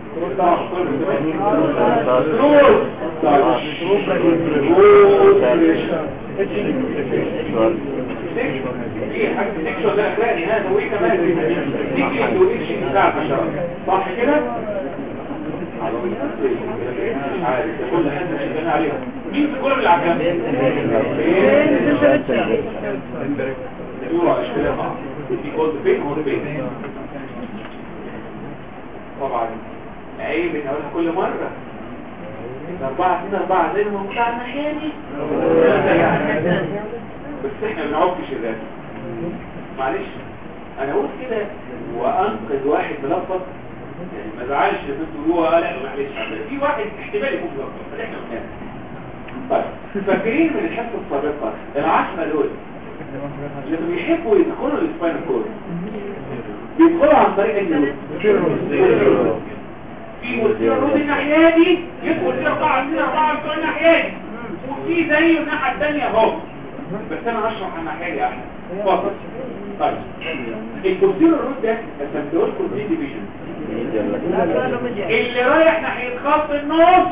Speaker 1: ايه حاجه سيكشوال ده اخلاقي هذا وايه كمان تيجي اندونيشن بتاع الحشرات صح كده مش عارف كل حد شغال عليها مين في كل العجام يورا اشكالها بعض في كود بين كود بين طبعا عيب ان اقولها كل مرة اربعة اثنين اربعة زي ما بتاع المحامي بس احنا ما بنعكش الرسم معلش انا اقول كده وانقذ واحد ملخبط يعني ما زعلش ان انتوا تقولوها لا معلش في واحد احتمال يكون ملخبط بس احنا قلناها طيب فاكرين من الحصه السابقه العشرة دول اللي بيحبوا يدخلوا السباينال كورد بيدخلوا عن طريق النيورون في والسيرود الناحيه دي يدخل فيه اربعه اثنين اربعه بتوع الناحيه دي وفي زيه الناحيه الثانيه اهو بس انا هشرح عن الناحيه دي احسن اتفضل طيب البوستيرور رود ده قسمته لكم دي ديفيجن اللي رايح ناحيه خط النص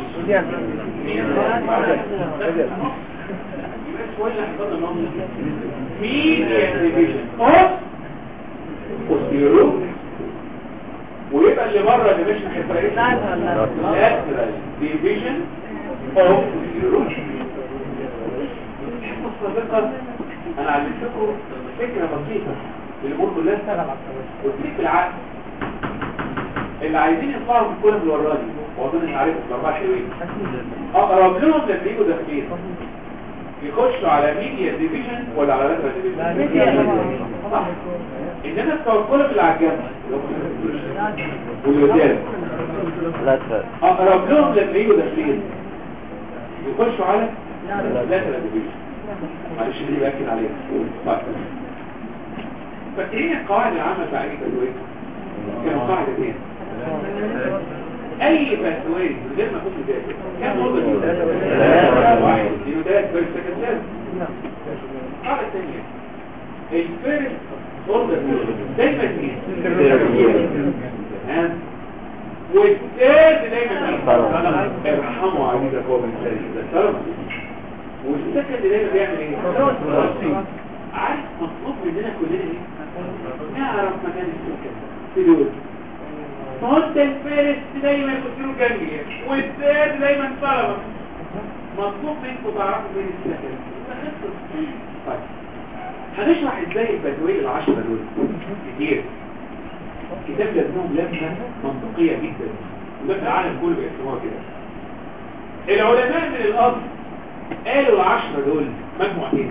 Speaker 1: median division of posterior ويبقى اللي بره اللي مش ناحيه lateral division of posterior السابقة انا علمتكم فكرة بسيطة الامور كلها قلت لك بالعقل اللي عايزين يطلعوا في الكولم اللي وراني واظن ان عارفهم الاربعه حلوين اقرب لهم لما يجوا داخلين يخشوا على ميديا ديفيجن ولا على لاترال ديفيجن صح انما التوكل اللي على الجنب واللي قدام
Speaker 2: لا تفرق
Speaker 1: اقرب لهم لما يجوا داخلين يخشوا على لاترال ديفيجن معلش دي باكد عليها طيب فاكرين القواعد العامه بتاع اي تدوير كانوا قاعدتين اي باسوي من غير ما اكون مذاكر كم نقطه دي واحد اثنين وثلاثه بس سكند لازم القاعده الثانيه الفيرست اوردر دايما مين تمام والثالث دايما مين ارحموا عزيزك هو من الثالث ده سلام والسكند دايما بيعمل ايه عارف مطلوب مننا كلنا ايه نعرف مكان السكن في دول فانت الفارس دايما كنت له جنبي والثالث دايما طلبه مطلوب منكم تعرفوا فين السكن طيب هنشرح ازاي البدوية العشرة دول كتير كتاب لازمهم لازمة منطقية جدا وده في العالم كله بيقسموها كده العلماء من الأصل قالوا العشرة دول مجموعتين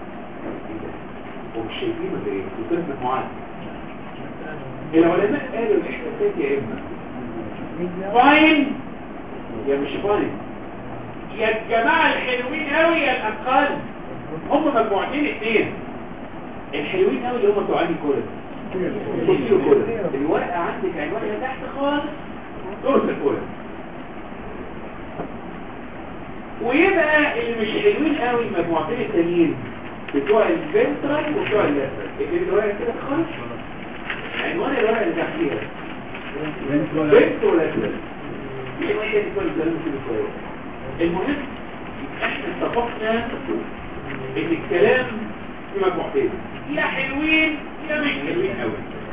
Speaker 1: ومش شايفين ولا ايه وثلاث مجموعات العلماء قالوا الاحساسات يا اما فاين يا مش فاين يا الجماعة الحلوين قوي يا الاقل هم مجموعتين اثنين الحلوين قوي اللي هم بتوع عندي كوره بصيروا كوره الورقه عندك عنوان اللي تحت خالص دورة الكوره ويبقى اللي مش حلوين قوي المجموعتين التانيين بتوع الفنترال وبتوع اللاترال اللي الورقه كده خالص عنوان الورقه اللي تحتيها فنترال عنوان تاني كويس ده كده كويس المهم احنا اتفقنا ان الكلام في مجموعتين يا حلوين يا مش حلوين قوي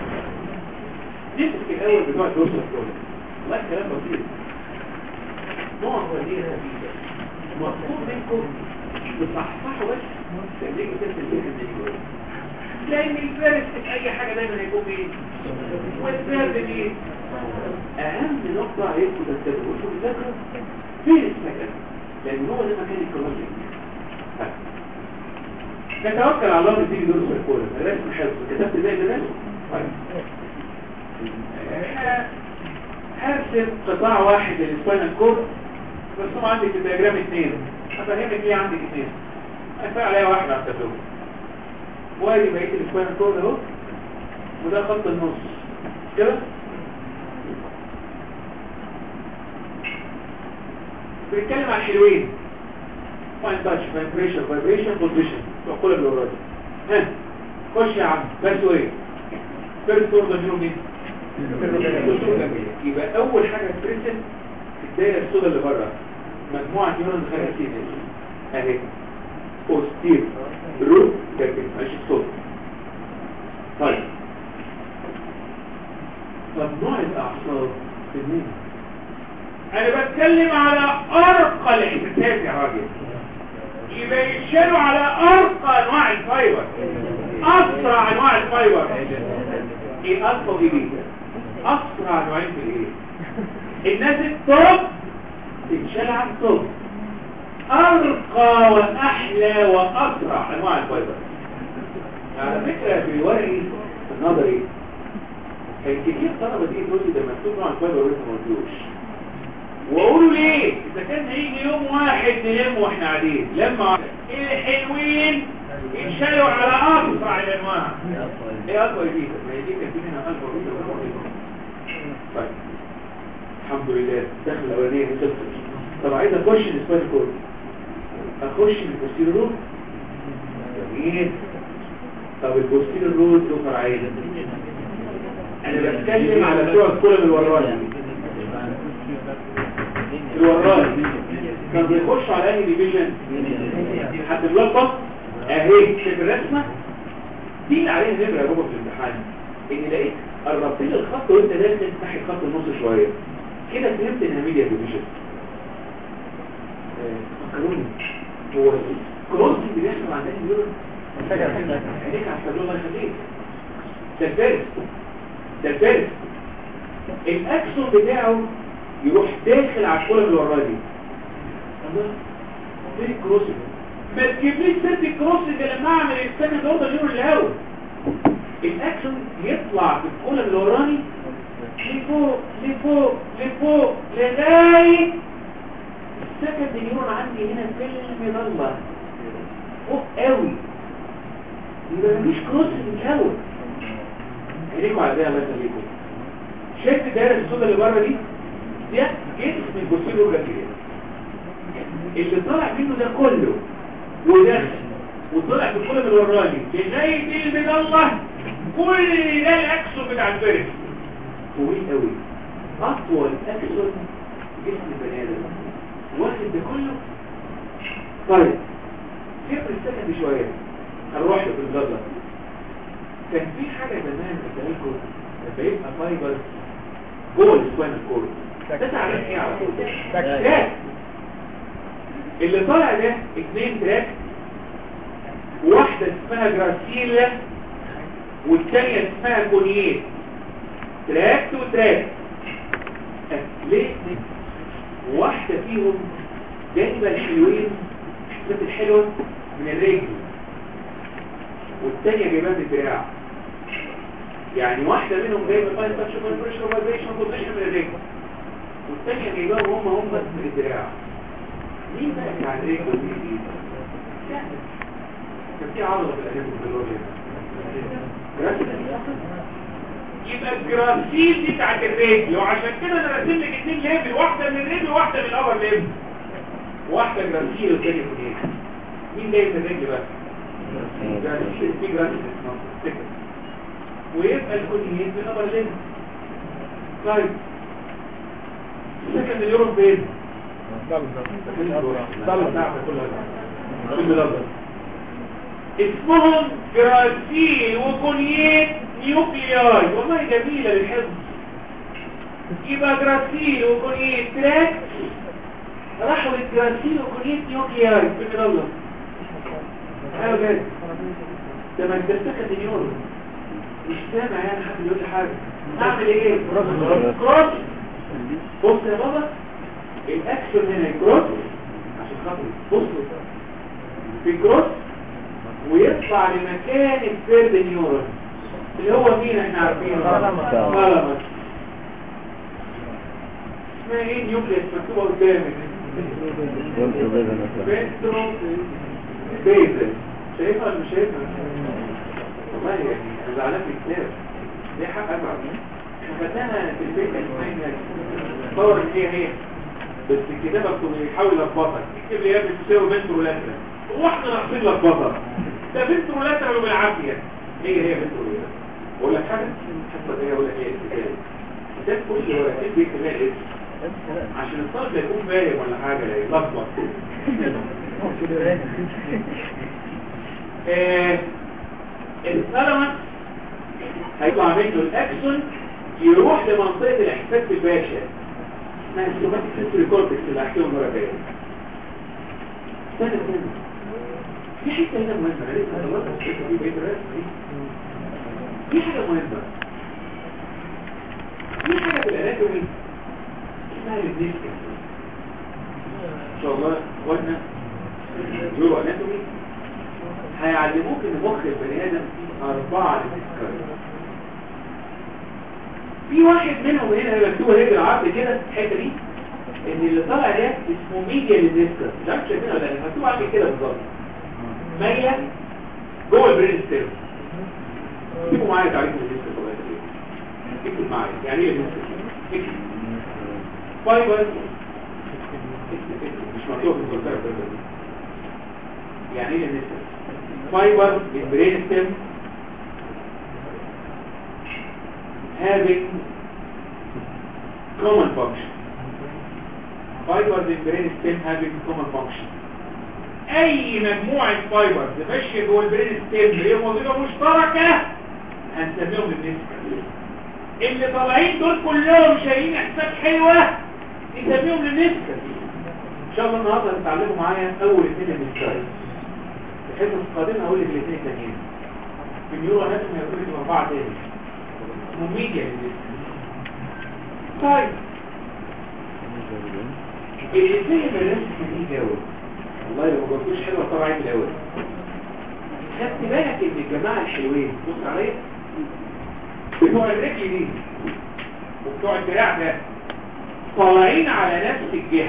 Speaker 1: نمسك الاول بتوع الدروس الكل والله كلام بسيط نوع وليها مطلوب منكم تصححوا بس تملكوا تنسى الفكره دي لان الفارس في اي حاجه دايما هيكون ايه والثالث ايه اهم نقطه عليكم تنتبهوا انتوا بتذاكروا فين السكن لان هو ده مكان الكلام نتوكل على الله بتيجي دروس الكوره رسم حفظ كتبت زي ده طيب هرسم قطاع واحد للسباينال كورد مرسوم عندك في الدياجرام اثنين هفهمك ليه عندك اثنين هتفرق عليها واحد على التابلو وادي بقيه السباينال كورد اهو وده خط النص كده بنتكلم عن حلوين فاين تاتش فايبريشن فايبريشن بوزيشن تقول الوراد ها خش يا عم بس ايه فيرست اوردر جنوب مين يبقى اول حاجه بريسن الدايره السوداء اللي بره مجموعه نيورون خارج سينس اهي بوستير روت كابل ماشي الصوت طيب طب نوع الاعصاب في مين انا بتكلم على ارقى الاحساسات يا راجل يبقى يتشالوا على ارقى انواع الفايبر اسرع انواع الفايبر ايه الفا ودي بيتا اسرع نوعين في الايه الناس التوب تتشال على التوب ارقى واحلى واسرع انواع الفايبر على فكره في الورقي النظري كان كتير طلبه دي تقول لي ده مكتوب نوع الفايبر ولسه ما قلتوش واقولوا ليه اذا كان هيجي يوم واحد نلم واحنا قاعدين لما الحلوين يتشالوا على اسرع الانواع ايه اكبر دي ما هي دي كان في منها اكبر طيب الحمد لله دخل الاولانيه صفر طب عايز اخش السباير كود اخش البوستير رود جميل طب البوستير رود له فرعين انا بتكلم على بتوع الكل من ورايا الوراني كان بيخش على اي ديفيجن حد ملخبط اهي شايف الرسمه دي اللي عليها نمره يا بابا في الامتحان ان لقيت قربت لي الخط وانت داخل ناحيه خط النص شويه كده فهمت انها ميديا ديفيجن فكروني هو كروس اللي بيحصل عند النيورون عليك على التابلو الله يخليك ده الفارس ده الفارس الاكسون بتاعه يروح داخل على الكوره اللي وراه دي دي كروسنج ما تجيبليش سيرت الكروسنج لما اعمل السكند اوردر نيورون الاول الاكشن يطلع في الكولم الوراني لفوق لفوق لفوق لغايه السكند نيورون عندي هنا في المظله فوق قوي يبقى مفيش كروسنج الاول خليكم على ده الله يخليكم شايف الدايره السوداء اللي بره دي ده جسم البوسيلو جاكيريا اللي طالع منه ده كله ودخل وطلع في الكل من الوراني لغايه المظله كل ده الاكسون بتاع الفرس طويل قوي اطول اكسون جسم البني ادم واخد ده كله طيب سيبر السكن شويه هنروح له في المظله كان في حاجه زمان قلت لكم لما يبقى فايبر جوه السباينال كورد ده تعرف ايه على طول تراك اللي طالع ده اثنين تراك واحدة اسمها جراسيلا والثانية اسمها كونيات تراك وتراك ليه واحدة فيهم جايبة الحلوين الحاجات الحلوة من الرجل والثانية جايبها من الدراع يعني واحدة منهم جايبة فاين تاتش بريشر فايبريشن بوزيشن من الرجل والثانية جايباهم هم هم من الدراع مين بقى اللي على الرجل ودي دي؟ كان في عضلة في الأنام الفيزيولوجيا يبقى الجراسيل دي بتاعت الرجل وعشان كده انا راسم لك اتنين ليفل واحدة من الرجل وواحدة من الأبر ليفل واحدة جراسيل والتانية كونيات مين جاي من الرجل بقى؟ جراسيل في جراسيل اسمها ويبقى الكونيات من الأبر ليفل طيب سكند اليوروب فين؟ اسمهم جراسيل وكونيات نيوكلياي والله جميلة للحفظ يبقى جراسيل وكونيات تراك راحوا للجراسيل وكونيات نيوكلياي فكر الله ايوه جاي ده ما انت سكت اليورو مش سامع يعني حد يقول لي حاجه اعمل ايه كروس بص يا بابا الاكشن هنا كروس عشان خاطر بصوا في كروس ويطلع لمكان الثيرد نيورون اللي هو مين احنا عارفينه ثالاموس اسمها ايه نيوكليس مكتوبه قدامك بنترو بيزل شايفها ولا مش شايفها والله يعني انا زعلان في الكتاب دي حق ابعد احنا خدناها في البيت اسمها باور هي هي بس الكتابة بيحاول يلخبطك اكتب لي يا ابني تساوي بنت ولاترا واحنا ناقصين لخبطه ده بنت ولاترا بالعافيه هي هي بنت ولاترا اقول لك حاجه حصه هي ولا هي الكتاب ده كل ورقتين بيكتب لها اسم عشان الطالب يكون فاهم ولا حاجه لا يلخبط آه الثلمس هيطلع منه الاكسون يروح لمنطقه الاحساس الباشا اسمها السوماتيك سنسوري كورتكس اللي هحكيهم المره الجايه استنى استنى في حته هنا مهمه انا لسه خلصت الحته دي بقيت راسم في حاجه مهمه في حاجه في الاناتومي اسمها الديسك ان شاء الله اخواتنا يورو اناتومي هيعلموك ان مخ البني ادم فيه اربعه ديسكات في واحد منهم هنا مكتوبه هنا بالعرض كده الحته دي ان اللي طالع ده اسمه ميديا للديسكس مش عارف شايفينها ولا لا مكتوب عندي كده بالظبط مايله جوه البرين ستيرم اكتبوا معايا تعريف الديسكس الله يخليك اكتب معايا يعني ايه الديسكس اكتب فايبر مش مكتوب في الكتاب يعني ايه الديسكس فايبر البرين ستيرم having common function fibers in brain stem having common function اي مجموعة فايبرز ماشية جوه البرين ستيم هي وظيفة مشتركة هنسميهم النسكة اللي طالعين دول كلهم شايلين احساس حلوة نسميهم النسكة ان شاء الله النهارده هتتعلموا معايا اول اثنين من السايز بحيث القادمة هقول لك الاثنين التانيين في النيورو اناتومي هقول لك اربعة تاني مميجة طيب الاثنين من الناس دي جاوب والله لو ما جاوبتوش حلوه طبعا من الاول خدت بالك ان الجماعه الحلوين بص عليا بتوع الرجل دي وبتوع الدراع ده طالعين على نفس الجهه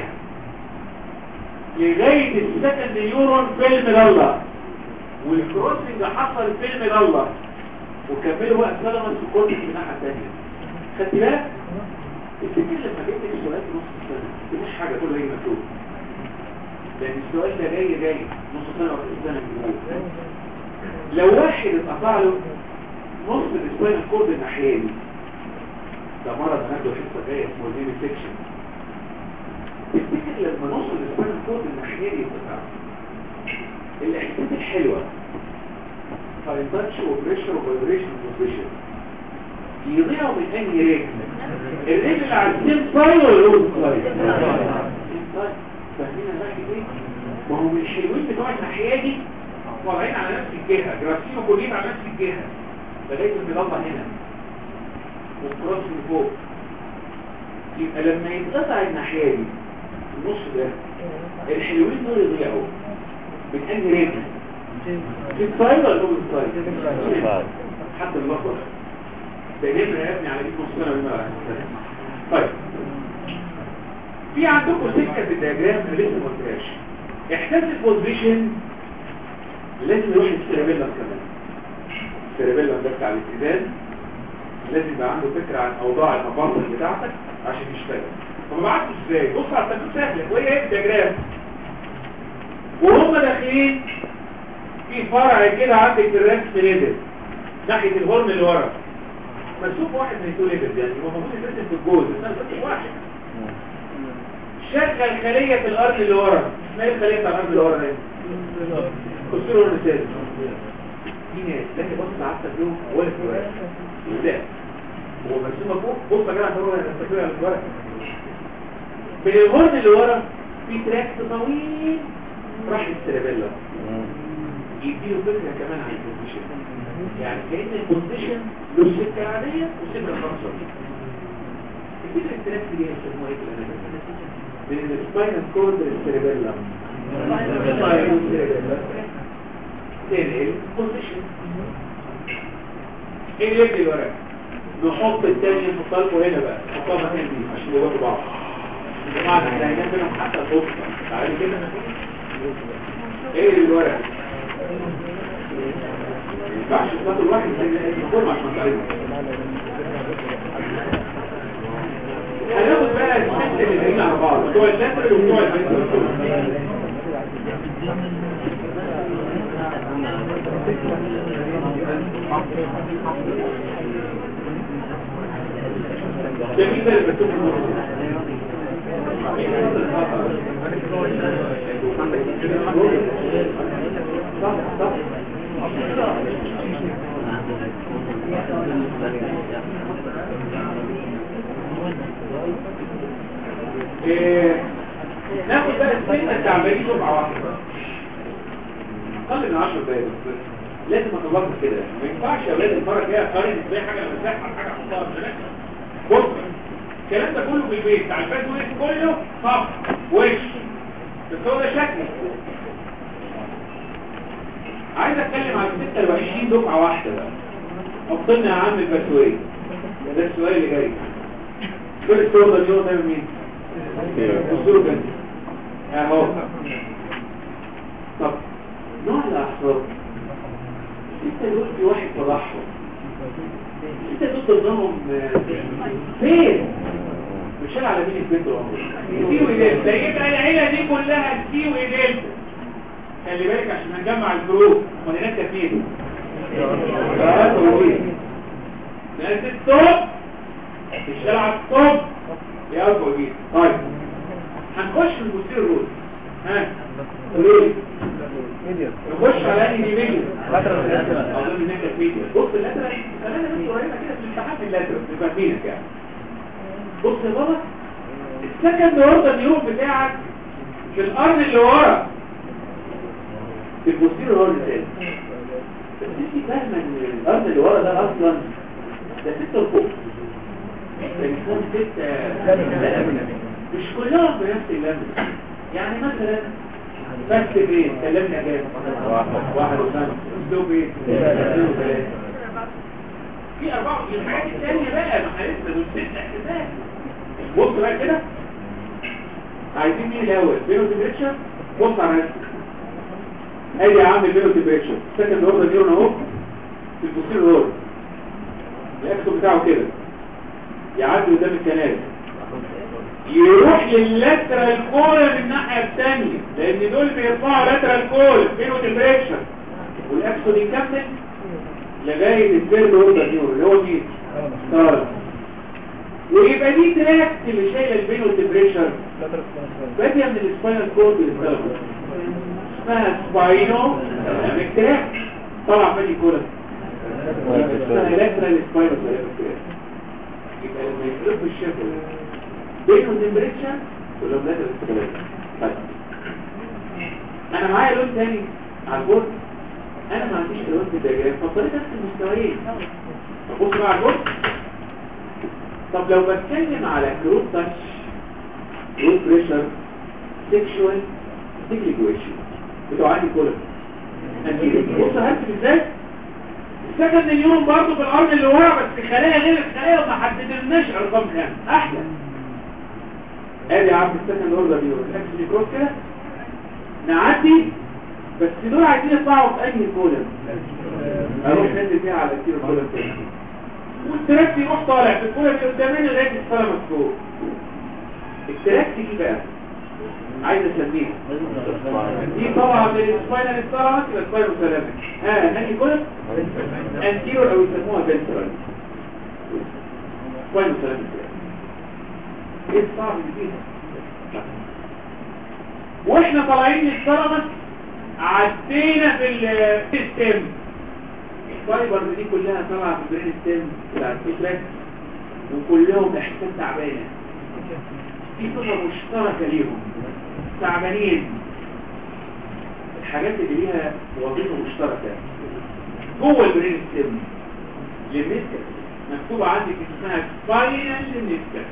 Speaker 1: لغايه السكند نيورون في المضله والكروسنج حصل في المضله وكملوا بقى سلمس في كورتكس من الناحيه الثانيه خدت بالك التفكير لما جبت السؤال في نص السنه دي مش حاجه كل هي مكتوب لان السؤال ده جاي جاي نص سنه ولا سنه من لو واحد اتقطع له نص الاسباين كورد الناحيه دي ده مرض هناخده حصه جايه اسمه الهيمي سيكشن تفتكر لما نص الاسباين كورد الناحيه دي يتقطع الاحساس الحلوه فاينتاتش وبريشر وفايبريشن وبوزيشن يضيعوا من انهي رجل الرجل اللي على السيم سايد ولا الاوز سايد فاهمين انا بحكي ايه ما هو من الحلوين بتوع الناحيه دي طالعين على نفس الجهه جراسين وكلين على نفس الجهه لغايه المضله هنا والكروس من فوق يبقى لما يتقطع الناحيه دي النص ده الحلوين دول يضيعوا من انهي رجل في السايد ولا الاوز سايد حتى اللحظه ده نمرة يا ابني على دي نص سنة ولا طيب في عندكم سكة في الدياجرام انا لسه ما قلتهاش احساس البوزيشن لازم يروح السيرابيلا كمان السيرابيلا ده بتاع الاتزان لازم يبقى عنده فكرة عن اوضاع المفاصل بتاعتك عشان يشتغل طب بعته ازاي بص على التكوين سهله وهي ايه الدياجرام وهم داخلين في فرع كده عندك في الرأس نزل ناحية الهرم اللي ورا مسوق واحد من يقول ايه يعني هو موجود يترسم في الجوز بس انا بس واحد شغل خلية في الارض اللي ورا اسمها ايه الخلية بتاع الارض اللي ورا دي كسور الرسالة في ناس لكن بص على التابلو ولا في الورق ازاي هو مرسومه فوق بص يا جماعه هو التابلو على الورق من الهرم اللي ورا في تراك طويل راح للسيربيلا يديله فكره كمان عن البوزيشن يعني كأن البوزيشن له سكة عادية وسكة خاصة الفكرة الثلاث دي يسموها ايه في من السباينال كورد للسيربيلا تنقل بوزيشن ايه اللي يجري الورق نحط التاني نحطها لكم هنا بقى نحطها مكان دي عشان يبقوا بعض طبعا احنا هنعمل بينهم حتى الخطة تعالي كده ايه الورق ينفعش تاخد الواحد زي الفورم عشان تعرفه هناخد بقى الست اللي جايين على بعض بتوع اللاترال وبتوع الفنترال جميل ده اللي بتوع صح صح إيه، ناخد بقى السنة التعبانين ربع واحدة اقل من 10 دقايق بس لازم اطلقها كده ما ينفعش يا اولاد المره الجايه اقارن ازاي حاجه لما تزحف حاجه احطها في نفسي بص الكلام ده كله في البيت بتاع الفاز ويس كله صف وش بس هو ده شكله عايز اتكلم عن 26 دفعه واحده بقى ابطلنا يا عم البسويه ده السؤال اللي جاي كل الصور ده اليوم ده مين بصوا كده اهو طب نوع الاعصاب انت دول في واحد فضحهم انت دول ضمنهم فين مش على مين البنت العمر سي ودلتا يبقى العيله دي كلها سي ودلتا خلي بالك عشان نجمع الجروب وننسى فين ناس التوب الشارع التوب يا أبو جيد طيب هنخش في المسير الروز ها ليه نخش على انهي دي ميديا اظن ان انت ميديا بص اللاترال خلينا بس قريبه كده في الامتحان اللاترال فاهمينك يعني بص يا بابا السكند اوردر نيوم بتاعك في الارض اللي ورا في المسير هو اللي تاني بس انت فاهمه ان الارض اللي ورا ده اصلا ده ستة فوق بنكون ستة مش كلهم بنفس اللمس يعني مثلا بس ايه كلمنا كام
Speaker 2: واحد.
Speaker 1: واحد وخمسة اسلوب ايه اثنين وثلاثة في أربعة في الحاجات التانية بقى ما احنا لسه دول ست احتمال بص بقى كده عايزين مين الأول بيرو تمبريتشر بص على نفسك ادي يا عم البيرو تمبريتشر سكند اوردر نيورون اهو في البوستير رول الاكسو بتاعه كده يعدي قدام الكنال يروح لللاترال كول من الناحية الثانية لان دول بيطلعوا لاترال كول بيرو تمبريتشر والاكسو بيكمل لغاية الثيرد اوردر نيورون اللي هو مين؟ ستار ويبقى دي تراك اللي شايله البينو تمبريتشر بادية من السباينال كورد للثالاموس اسمها سباينو تراك طلع فادي كولا اسمها لاترال سباينو تراك يبقى لما يفرق الشكل بينو تمبريتشر ولا لاترال سباينو طيب انا معايا لون تاني على البورد انا ما عنديش لون في الدياجرام فاضطريت نفس المستويين ابص بقى على البورد طب لو بتكلم على كروب تاتش روت بريشر سيكشوال سيجريجويشن بتوع عندي كولم بص هرسم ازاي السكند نيورون برضه في الارض اللي ورا بس خلايا غير الخلايا وما حددناش ارقام كام احلى ادي يا عم السكند اوردر نيورون الاكس كروس كده نعدي بس دول عايزين يطلعوا في انهي كولم اروح ننزل فيها على كتير كولم تاني والتراك يروح طالع في الكولة اللي قدامنا لغاية السلامة فوق التراك دي بقى عايز اسميها دي طبعا من السباينال السلامة الى السباينال سلامة ها ناني كولة انتيرور او يسموها فنترال سباينال سلامة ايه الصعب اللي فيها واحنا طالعين للسلامة عدينا في السيستم الفايبرز دي كلها طالعه في برين ستيم بتاع الفكرة وكلهم احساس تعبانه في صفه مشتركه ليهم تعبانين الحاجات اللي ليها وظيفه مشتركه جوه البرين ستيم للنسكس مكتوبه عندك اسمها سباينال للنسكس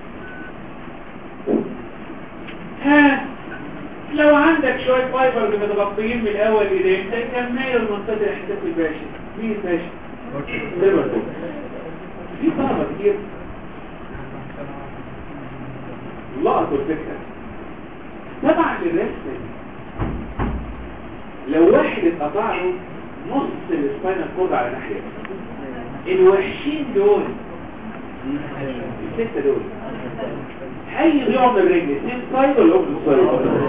Speaker 1: ها لو عندك شوية فايبرز متغطيين من الأول إليه أنت كمل المنطقة الإحساس الباشا مين الباشا؟ ليفربول في طلبة كتير لقطوا الفكرة طبعا الرسم لو واحد اتقطع له نص السباينال كورد على ناحية الوحشين دول الستة دول هيضيعوا من الرجل اثنين سايد ولا اوبن سايد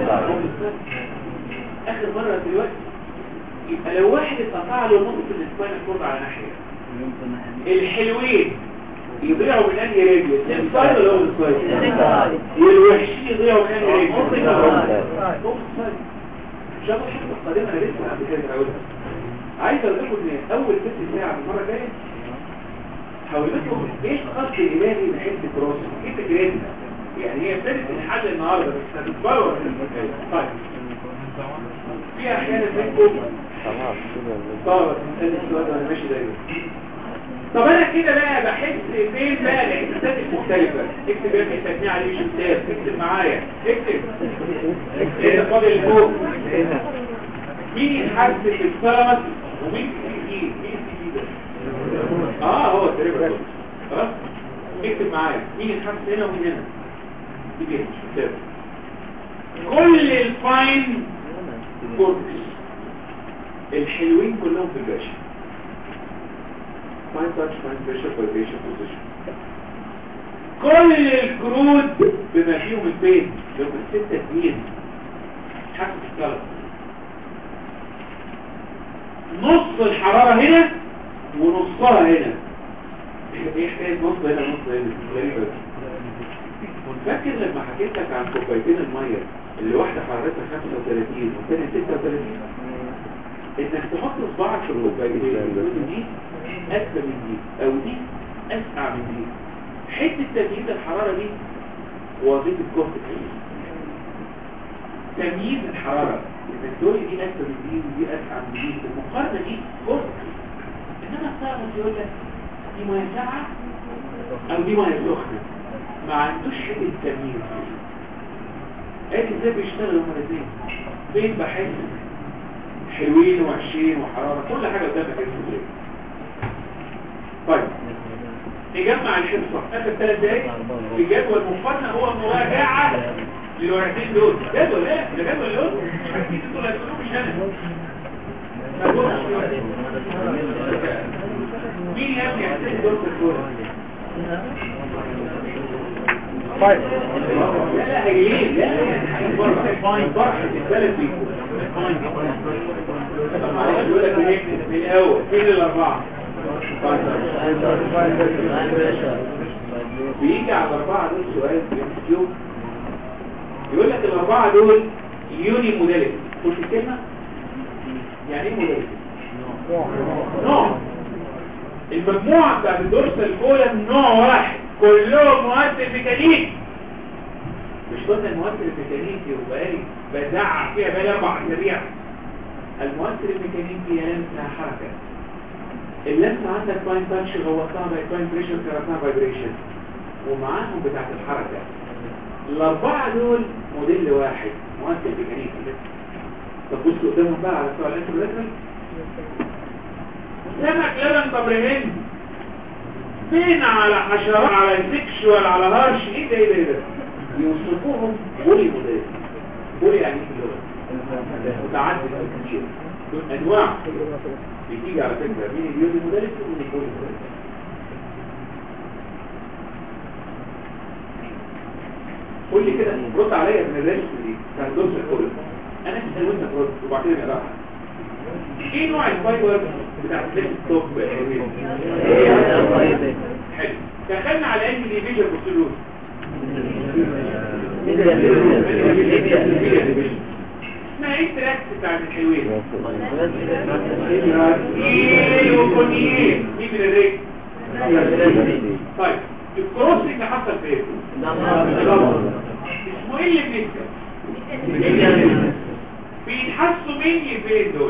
Speaker 1: اخر مرة دلوقتي يبقى لو واحد اتقطع له نص الاسباين كورد على ناحية الحلوين يضيعوا من انهي رجل اثنين سايد ولا اوبن سايد والوحشين يضيعوا من انهي رجل اوبن سايد ان شاء الله الحلقة القادمة انا لسه قبل كده هقولها عايز اقول لكم ان اول ست ساعة المرة الجاية هقول لكم ايه القصد الالهي لحته راسه ايه فكرتها يعني هي ابتدت الحل النهارده بس هتتبرر طيب في احيانا منكم
Speaker 2: خلاص كده
Speaker 1: طبعا تسال السؤال ده انا ماشي دايما طب انا كده بقى بحس فين بقى الاحساسات المختلفه اكتب يا ابني تسميع عليه مش كتاب اكتب معايا اكتب ايه ده فاضل فوق مين يتحس بالسلامة ومين في ايه مين في ده اه هو التريبر خلاص اكتب معايا مين يتحس هنا ومين هنا دي كده مش كتاب كل الفاين كورتكس الحلوين كلهم في الباشا فاين تاتش فاين بريشر فايبريشن بوزيشن كل الكرود بما فيهم البين لو الستة اتنين حسب الطلب نص الحرارة هنا ونصها هنا ايه حكاية نص هنا نص هنا غريبة فاكر لما حكيت لك عن كوبايتين المية اللي واحدة حرارتها 35 والثانية 36 انك تحط صباعك في الكوبايتين دي اسفل من دي او دي اسقع من دي حته تمييز الحراره دي وظيفه كورتكس تمييز الحراره انك تقول دي اسفل من دي ودي اسقع من دي المقارنه دي كورتكس انما الثالث يقول لك دي ميه ساقعه او دي ميه سخنه ما عندوش حته تمييز ادي ازاي بيشتغلوا هما الاثنين فين بحس حلوين ووحشين وحرارة كل حاجة قدامك اسمه طيب نجمع الحصة اخر ثلاث دقايق في جدول مفنى هو مراجعة للورقتين دول جدول ايه ده جدول اللي قلته مش عارفين انتوا اللي هتقولوه مش انا مين يا ابني يحتاج دور في الكورة
Speaker 2: طيب
Speaker 1: لا لا هجيين لا فاين فرحة الثلاث بيكون طب معلش يقول لك ايه من الاول فين الاربعة بيجي على الاربعة دول سؤال بيمسكيو يقول لك الاربعة دول يوني موديلك قلت الكلمة يعني ايه موديلك نوع المجموعة بتاعت الدورسال كولم نوع واحد كلهم مؤثر ميكانيكي مش قلنا المؤثر الميكانيكي وبقالي بزعق فيها بقالي اربع اسابيع المؤثر الميكانيكي يلمسها حركة اللمسة عندك فاين تاتش غوصتها باي فاين بريشر كرتها فايبريشن ومعاهم بتاعت الحركة الاربعة دول موديل واحد مؤثر ميكانيكي طب بصوا قدامهم بقى على السؤال الانترو سمك لبن طبرهن فين على حشرات على سكشوال على هارش ايه ده ايه ده ايه ده يوصفوهم بولي موديل بولي يعني ايه اللغة متعدد كتير دول انواع بتيجي على فكرة مين اليوزي موديل ومين البولي موديل قول لي كده رد عليا من الريسك دي كان دوس الكل انا اسال وانت ترد وبعدين نقراها ايه نوع الفايبر بتاع الديسكتوب حلو دخلنا على انهي ديفيجن بوستيريور اسمها ايه التراكس بتاعت الحلوين ايه وكونيين مين من الرجل طيب الكروسنج اللي حصل فين اسمه ايه اللي بنكتب بيتحسوا مني فين دول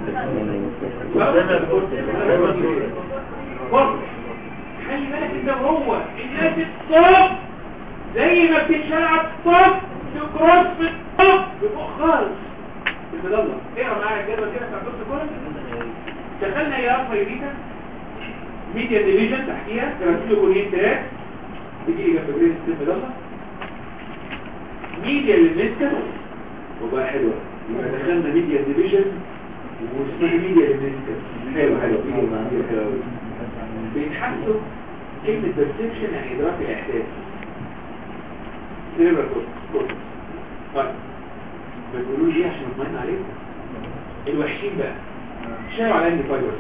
Speaker 1: خلي بالك انت هو الناس الطب زي ما بتتشال على الطب تكروس في الطب بفوق خالص المدلة اقرا معايا الجدول كده بتاع الدكتور كورن دخلنا يا الفا يوريتا ميديا ديفيجن تحتيها كراتيلو كونين تراك بيجي لي جنب بريد المدلة ميديا للمسكس وبقى حلوة يبقى دخلنا ميديا ديفيجن واسمها ميديا للمسكس حلو حلو ميديا حلو بيتحسوا كلمة perception يعني إدراك الإحساس سيرفر كورس طيب بتقولوا لي عشان اطمئن عليكم الوحشين بقى شاروا على اني فايبر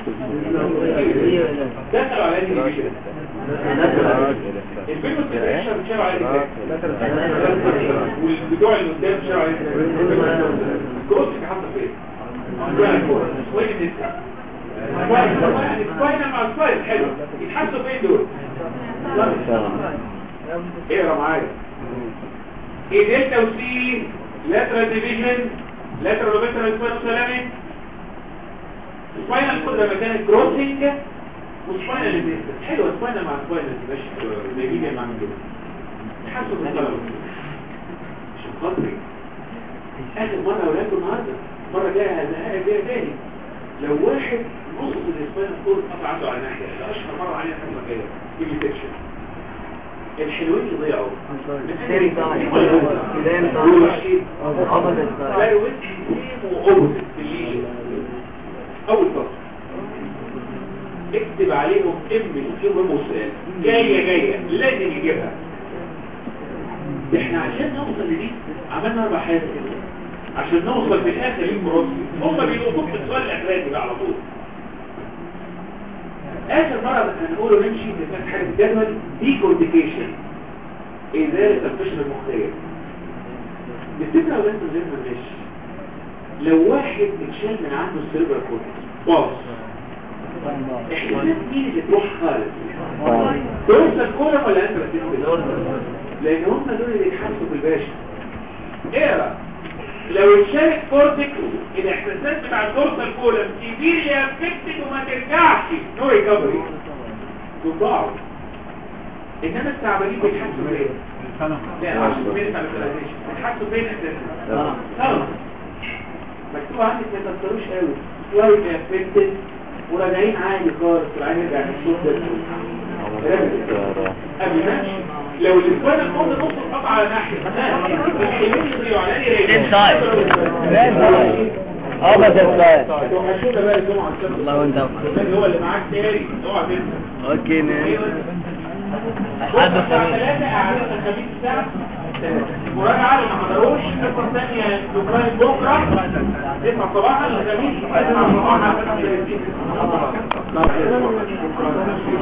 Speaker 1: دخلوا على اني ديفيجن الفيلم التدريشن شاروا على اني والبتوع اللي قدام شاروا على اني الكروس اللي حاطه فين وين النساء سباينال مع سباين حلو يتحسوا فين دول اقرا معايا ايه دلتا وسي لاترال ديفيجن لاترال وبيترال سباينال سلامي سباينال كل لما كانت كروسنج وسباينال ديفيجن حلوه سباينال مع سباينال ماشي حلوه زي دي مع كده تحسوا بالطلبه عشان خاطري اخر مره ولادكم النهارده المره الجايه هنلاقيها جايه تاني لو واحد نص الاسبان كله قطع عنده على ناحية ده اشهر مرة عليها حمى كده ايميتيشن الحلوين يضيعوا اول فصل اكتب عليهم ام الكيو مسؤال جاية جاية لازم يجيبها احنا عشان نوصل لدي عملنا اربع حاجات كده عشان نوصل في الاخر للمرضي هم بيقولوا في السؤال الاخراني بقى على طول اخر مرة هنقوله نمشي في حاجة الجدول دي كورديكيشن ازالة القشر المخير بالفكرة ولا انت زي ما ماشي لو واحد اتشال من عنده السيربر كورتكس باص احنا مين اللي تروح خالص توصل كولم ولا انت بتنزل لان هم دول اللي يتحسوا بالباشا اقرا لو اتشالت كورتكس الاحساسات بتاع الدورسال كولم سيفيرلي افكتد وما ترجعش نو ريكفري تضاعوا انما التعبانين بيتحسوا فين لا عشان فين الفاليزيشن بيتحسوا فين اساسا خلاص
Speaker 3: مكتوب عندك ما تكتروش قوي شويه افكتد وراجعين عادي خالص وراجعين يرجع للصوت ده قبل ماشي لو الاسبوع الفوضى نص القطع على ناحيه
Speaker 2: انسايد اه بس انسايد
Speaker 3: وحشونا بقى الجمعه
Speaker 2: الله وانت
Speaker 3: الثاني هو اللي معاك تاني اوعى تنسى
Speaker 2: اوكي
Speaker 3: لحد ثلاثة أعلام الخميس الساعة مراجعة اللي ما حضروش الحصة الثانية دكان بكرة 9 صباحا الخميس 9 صباحا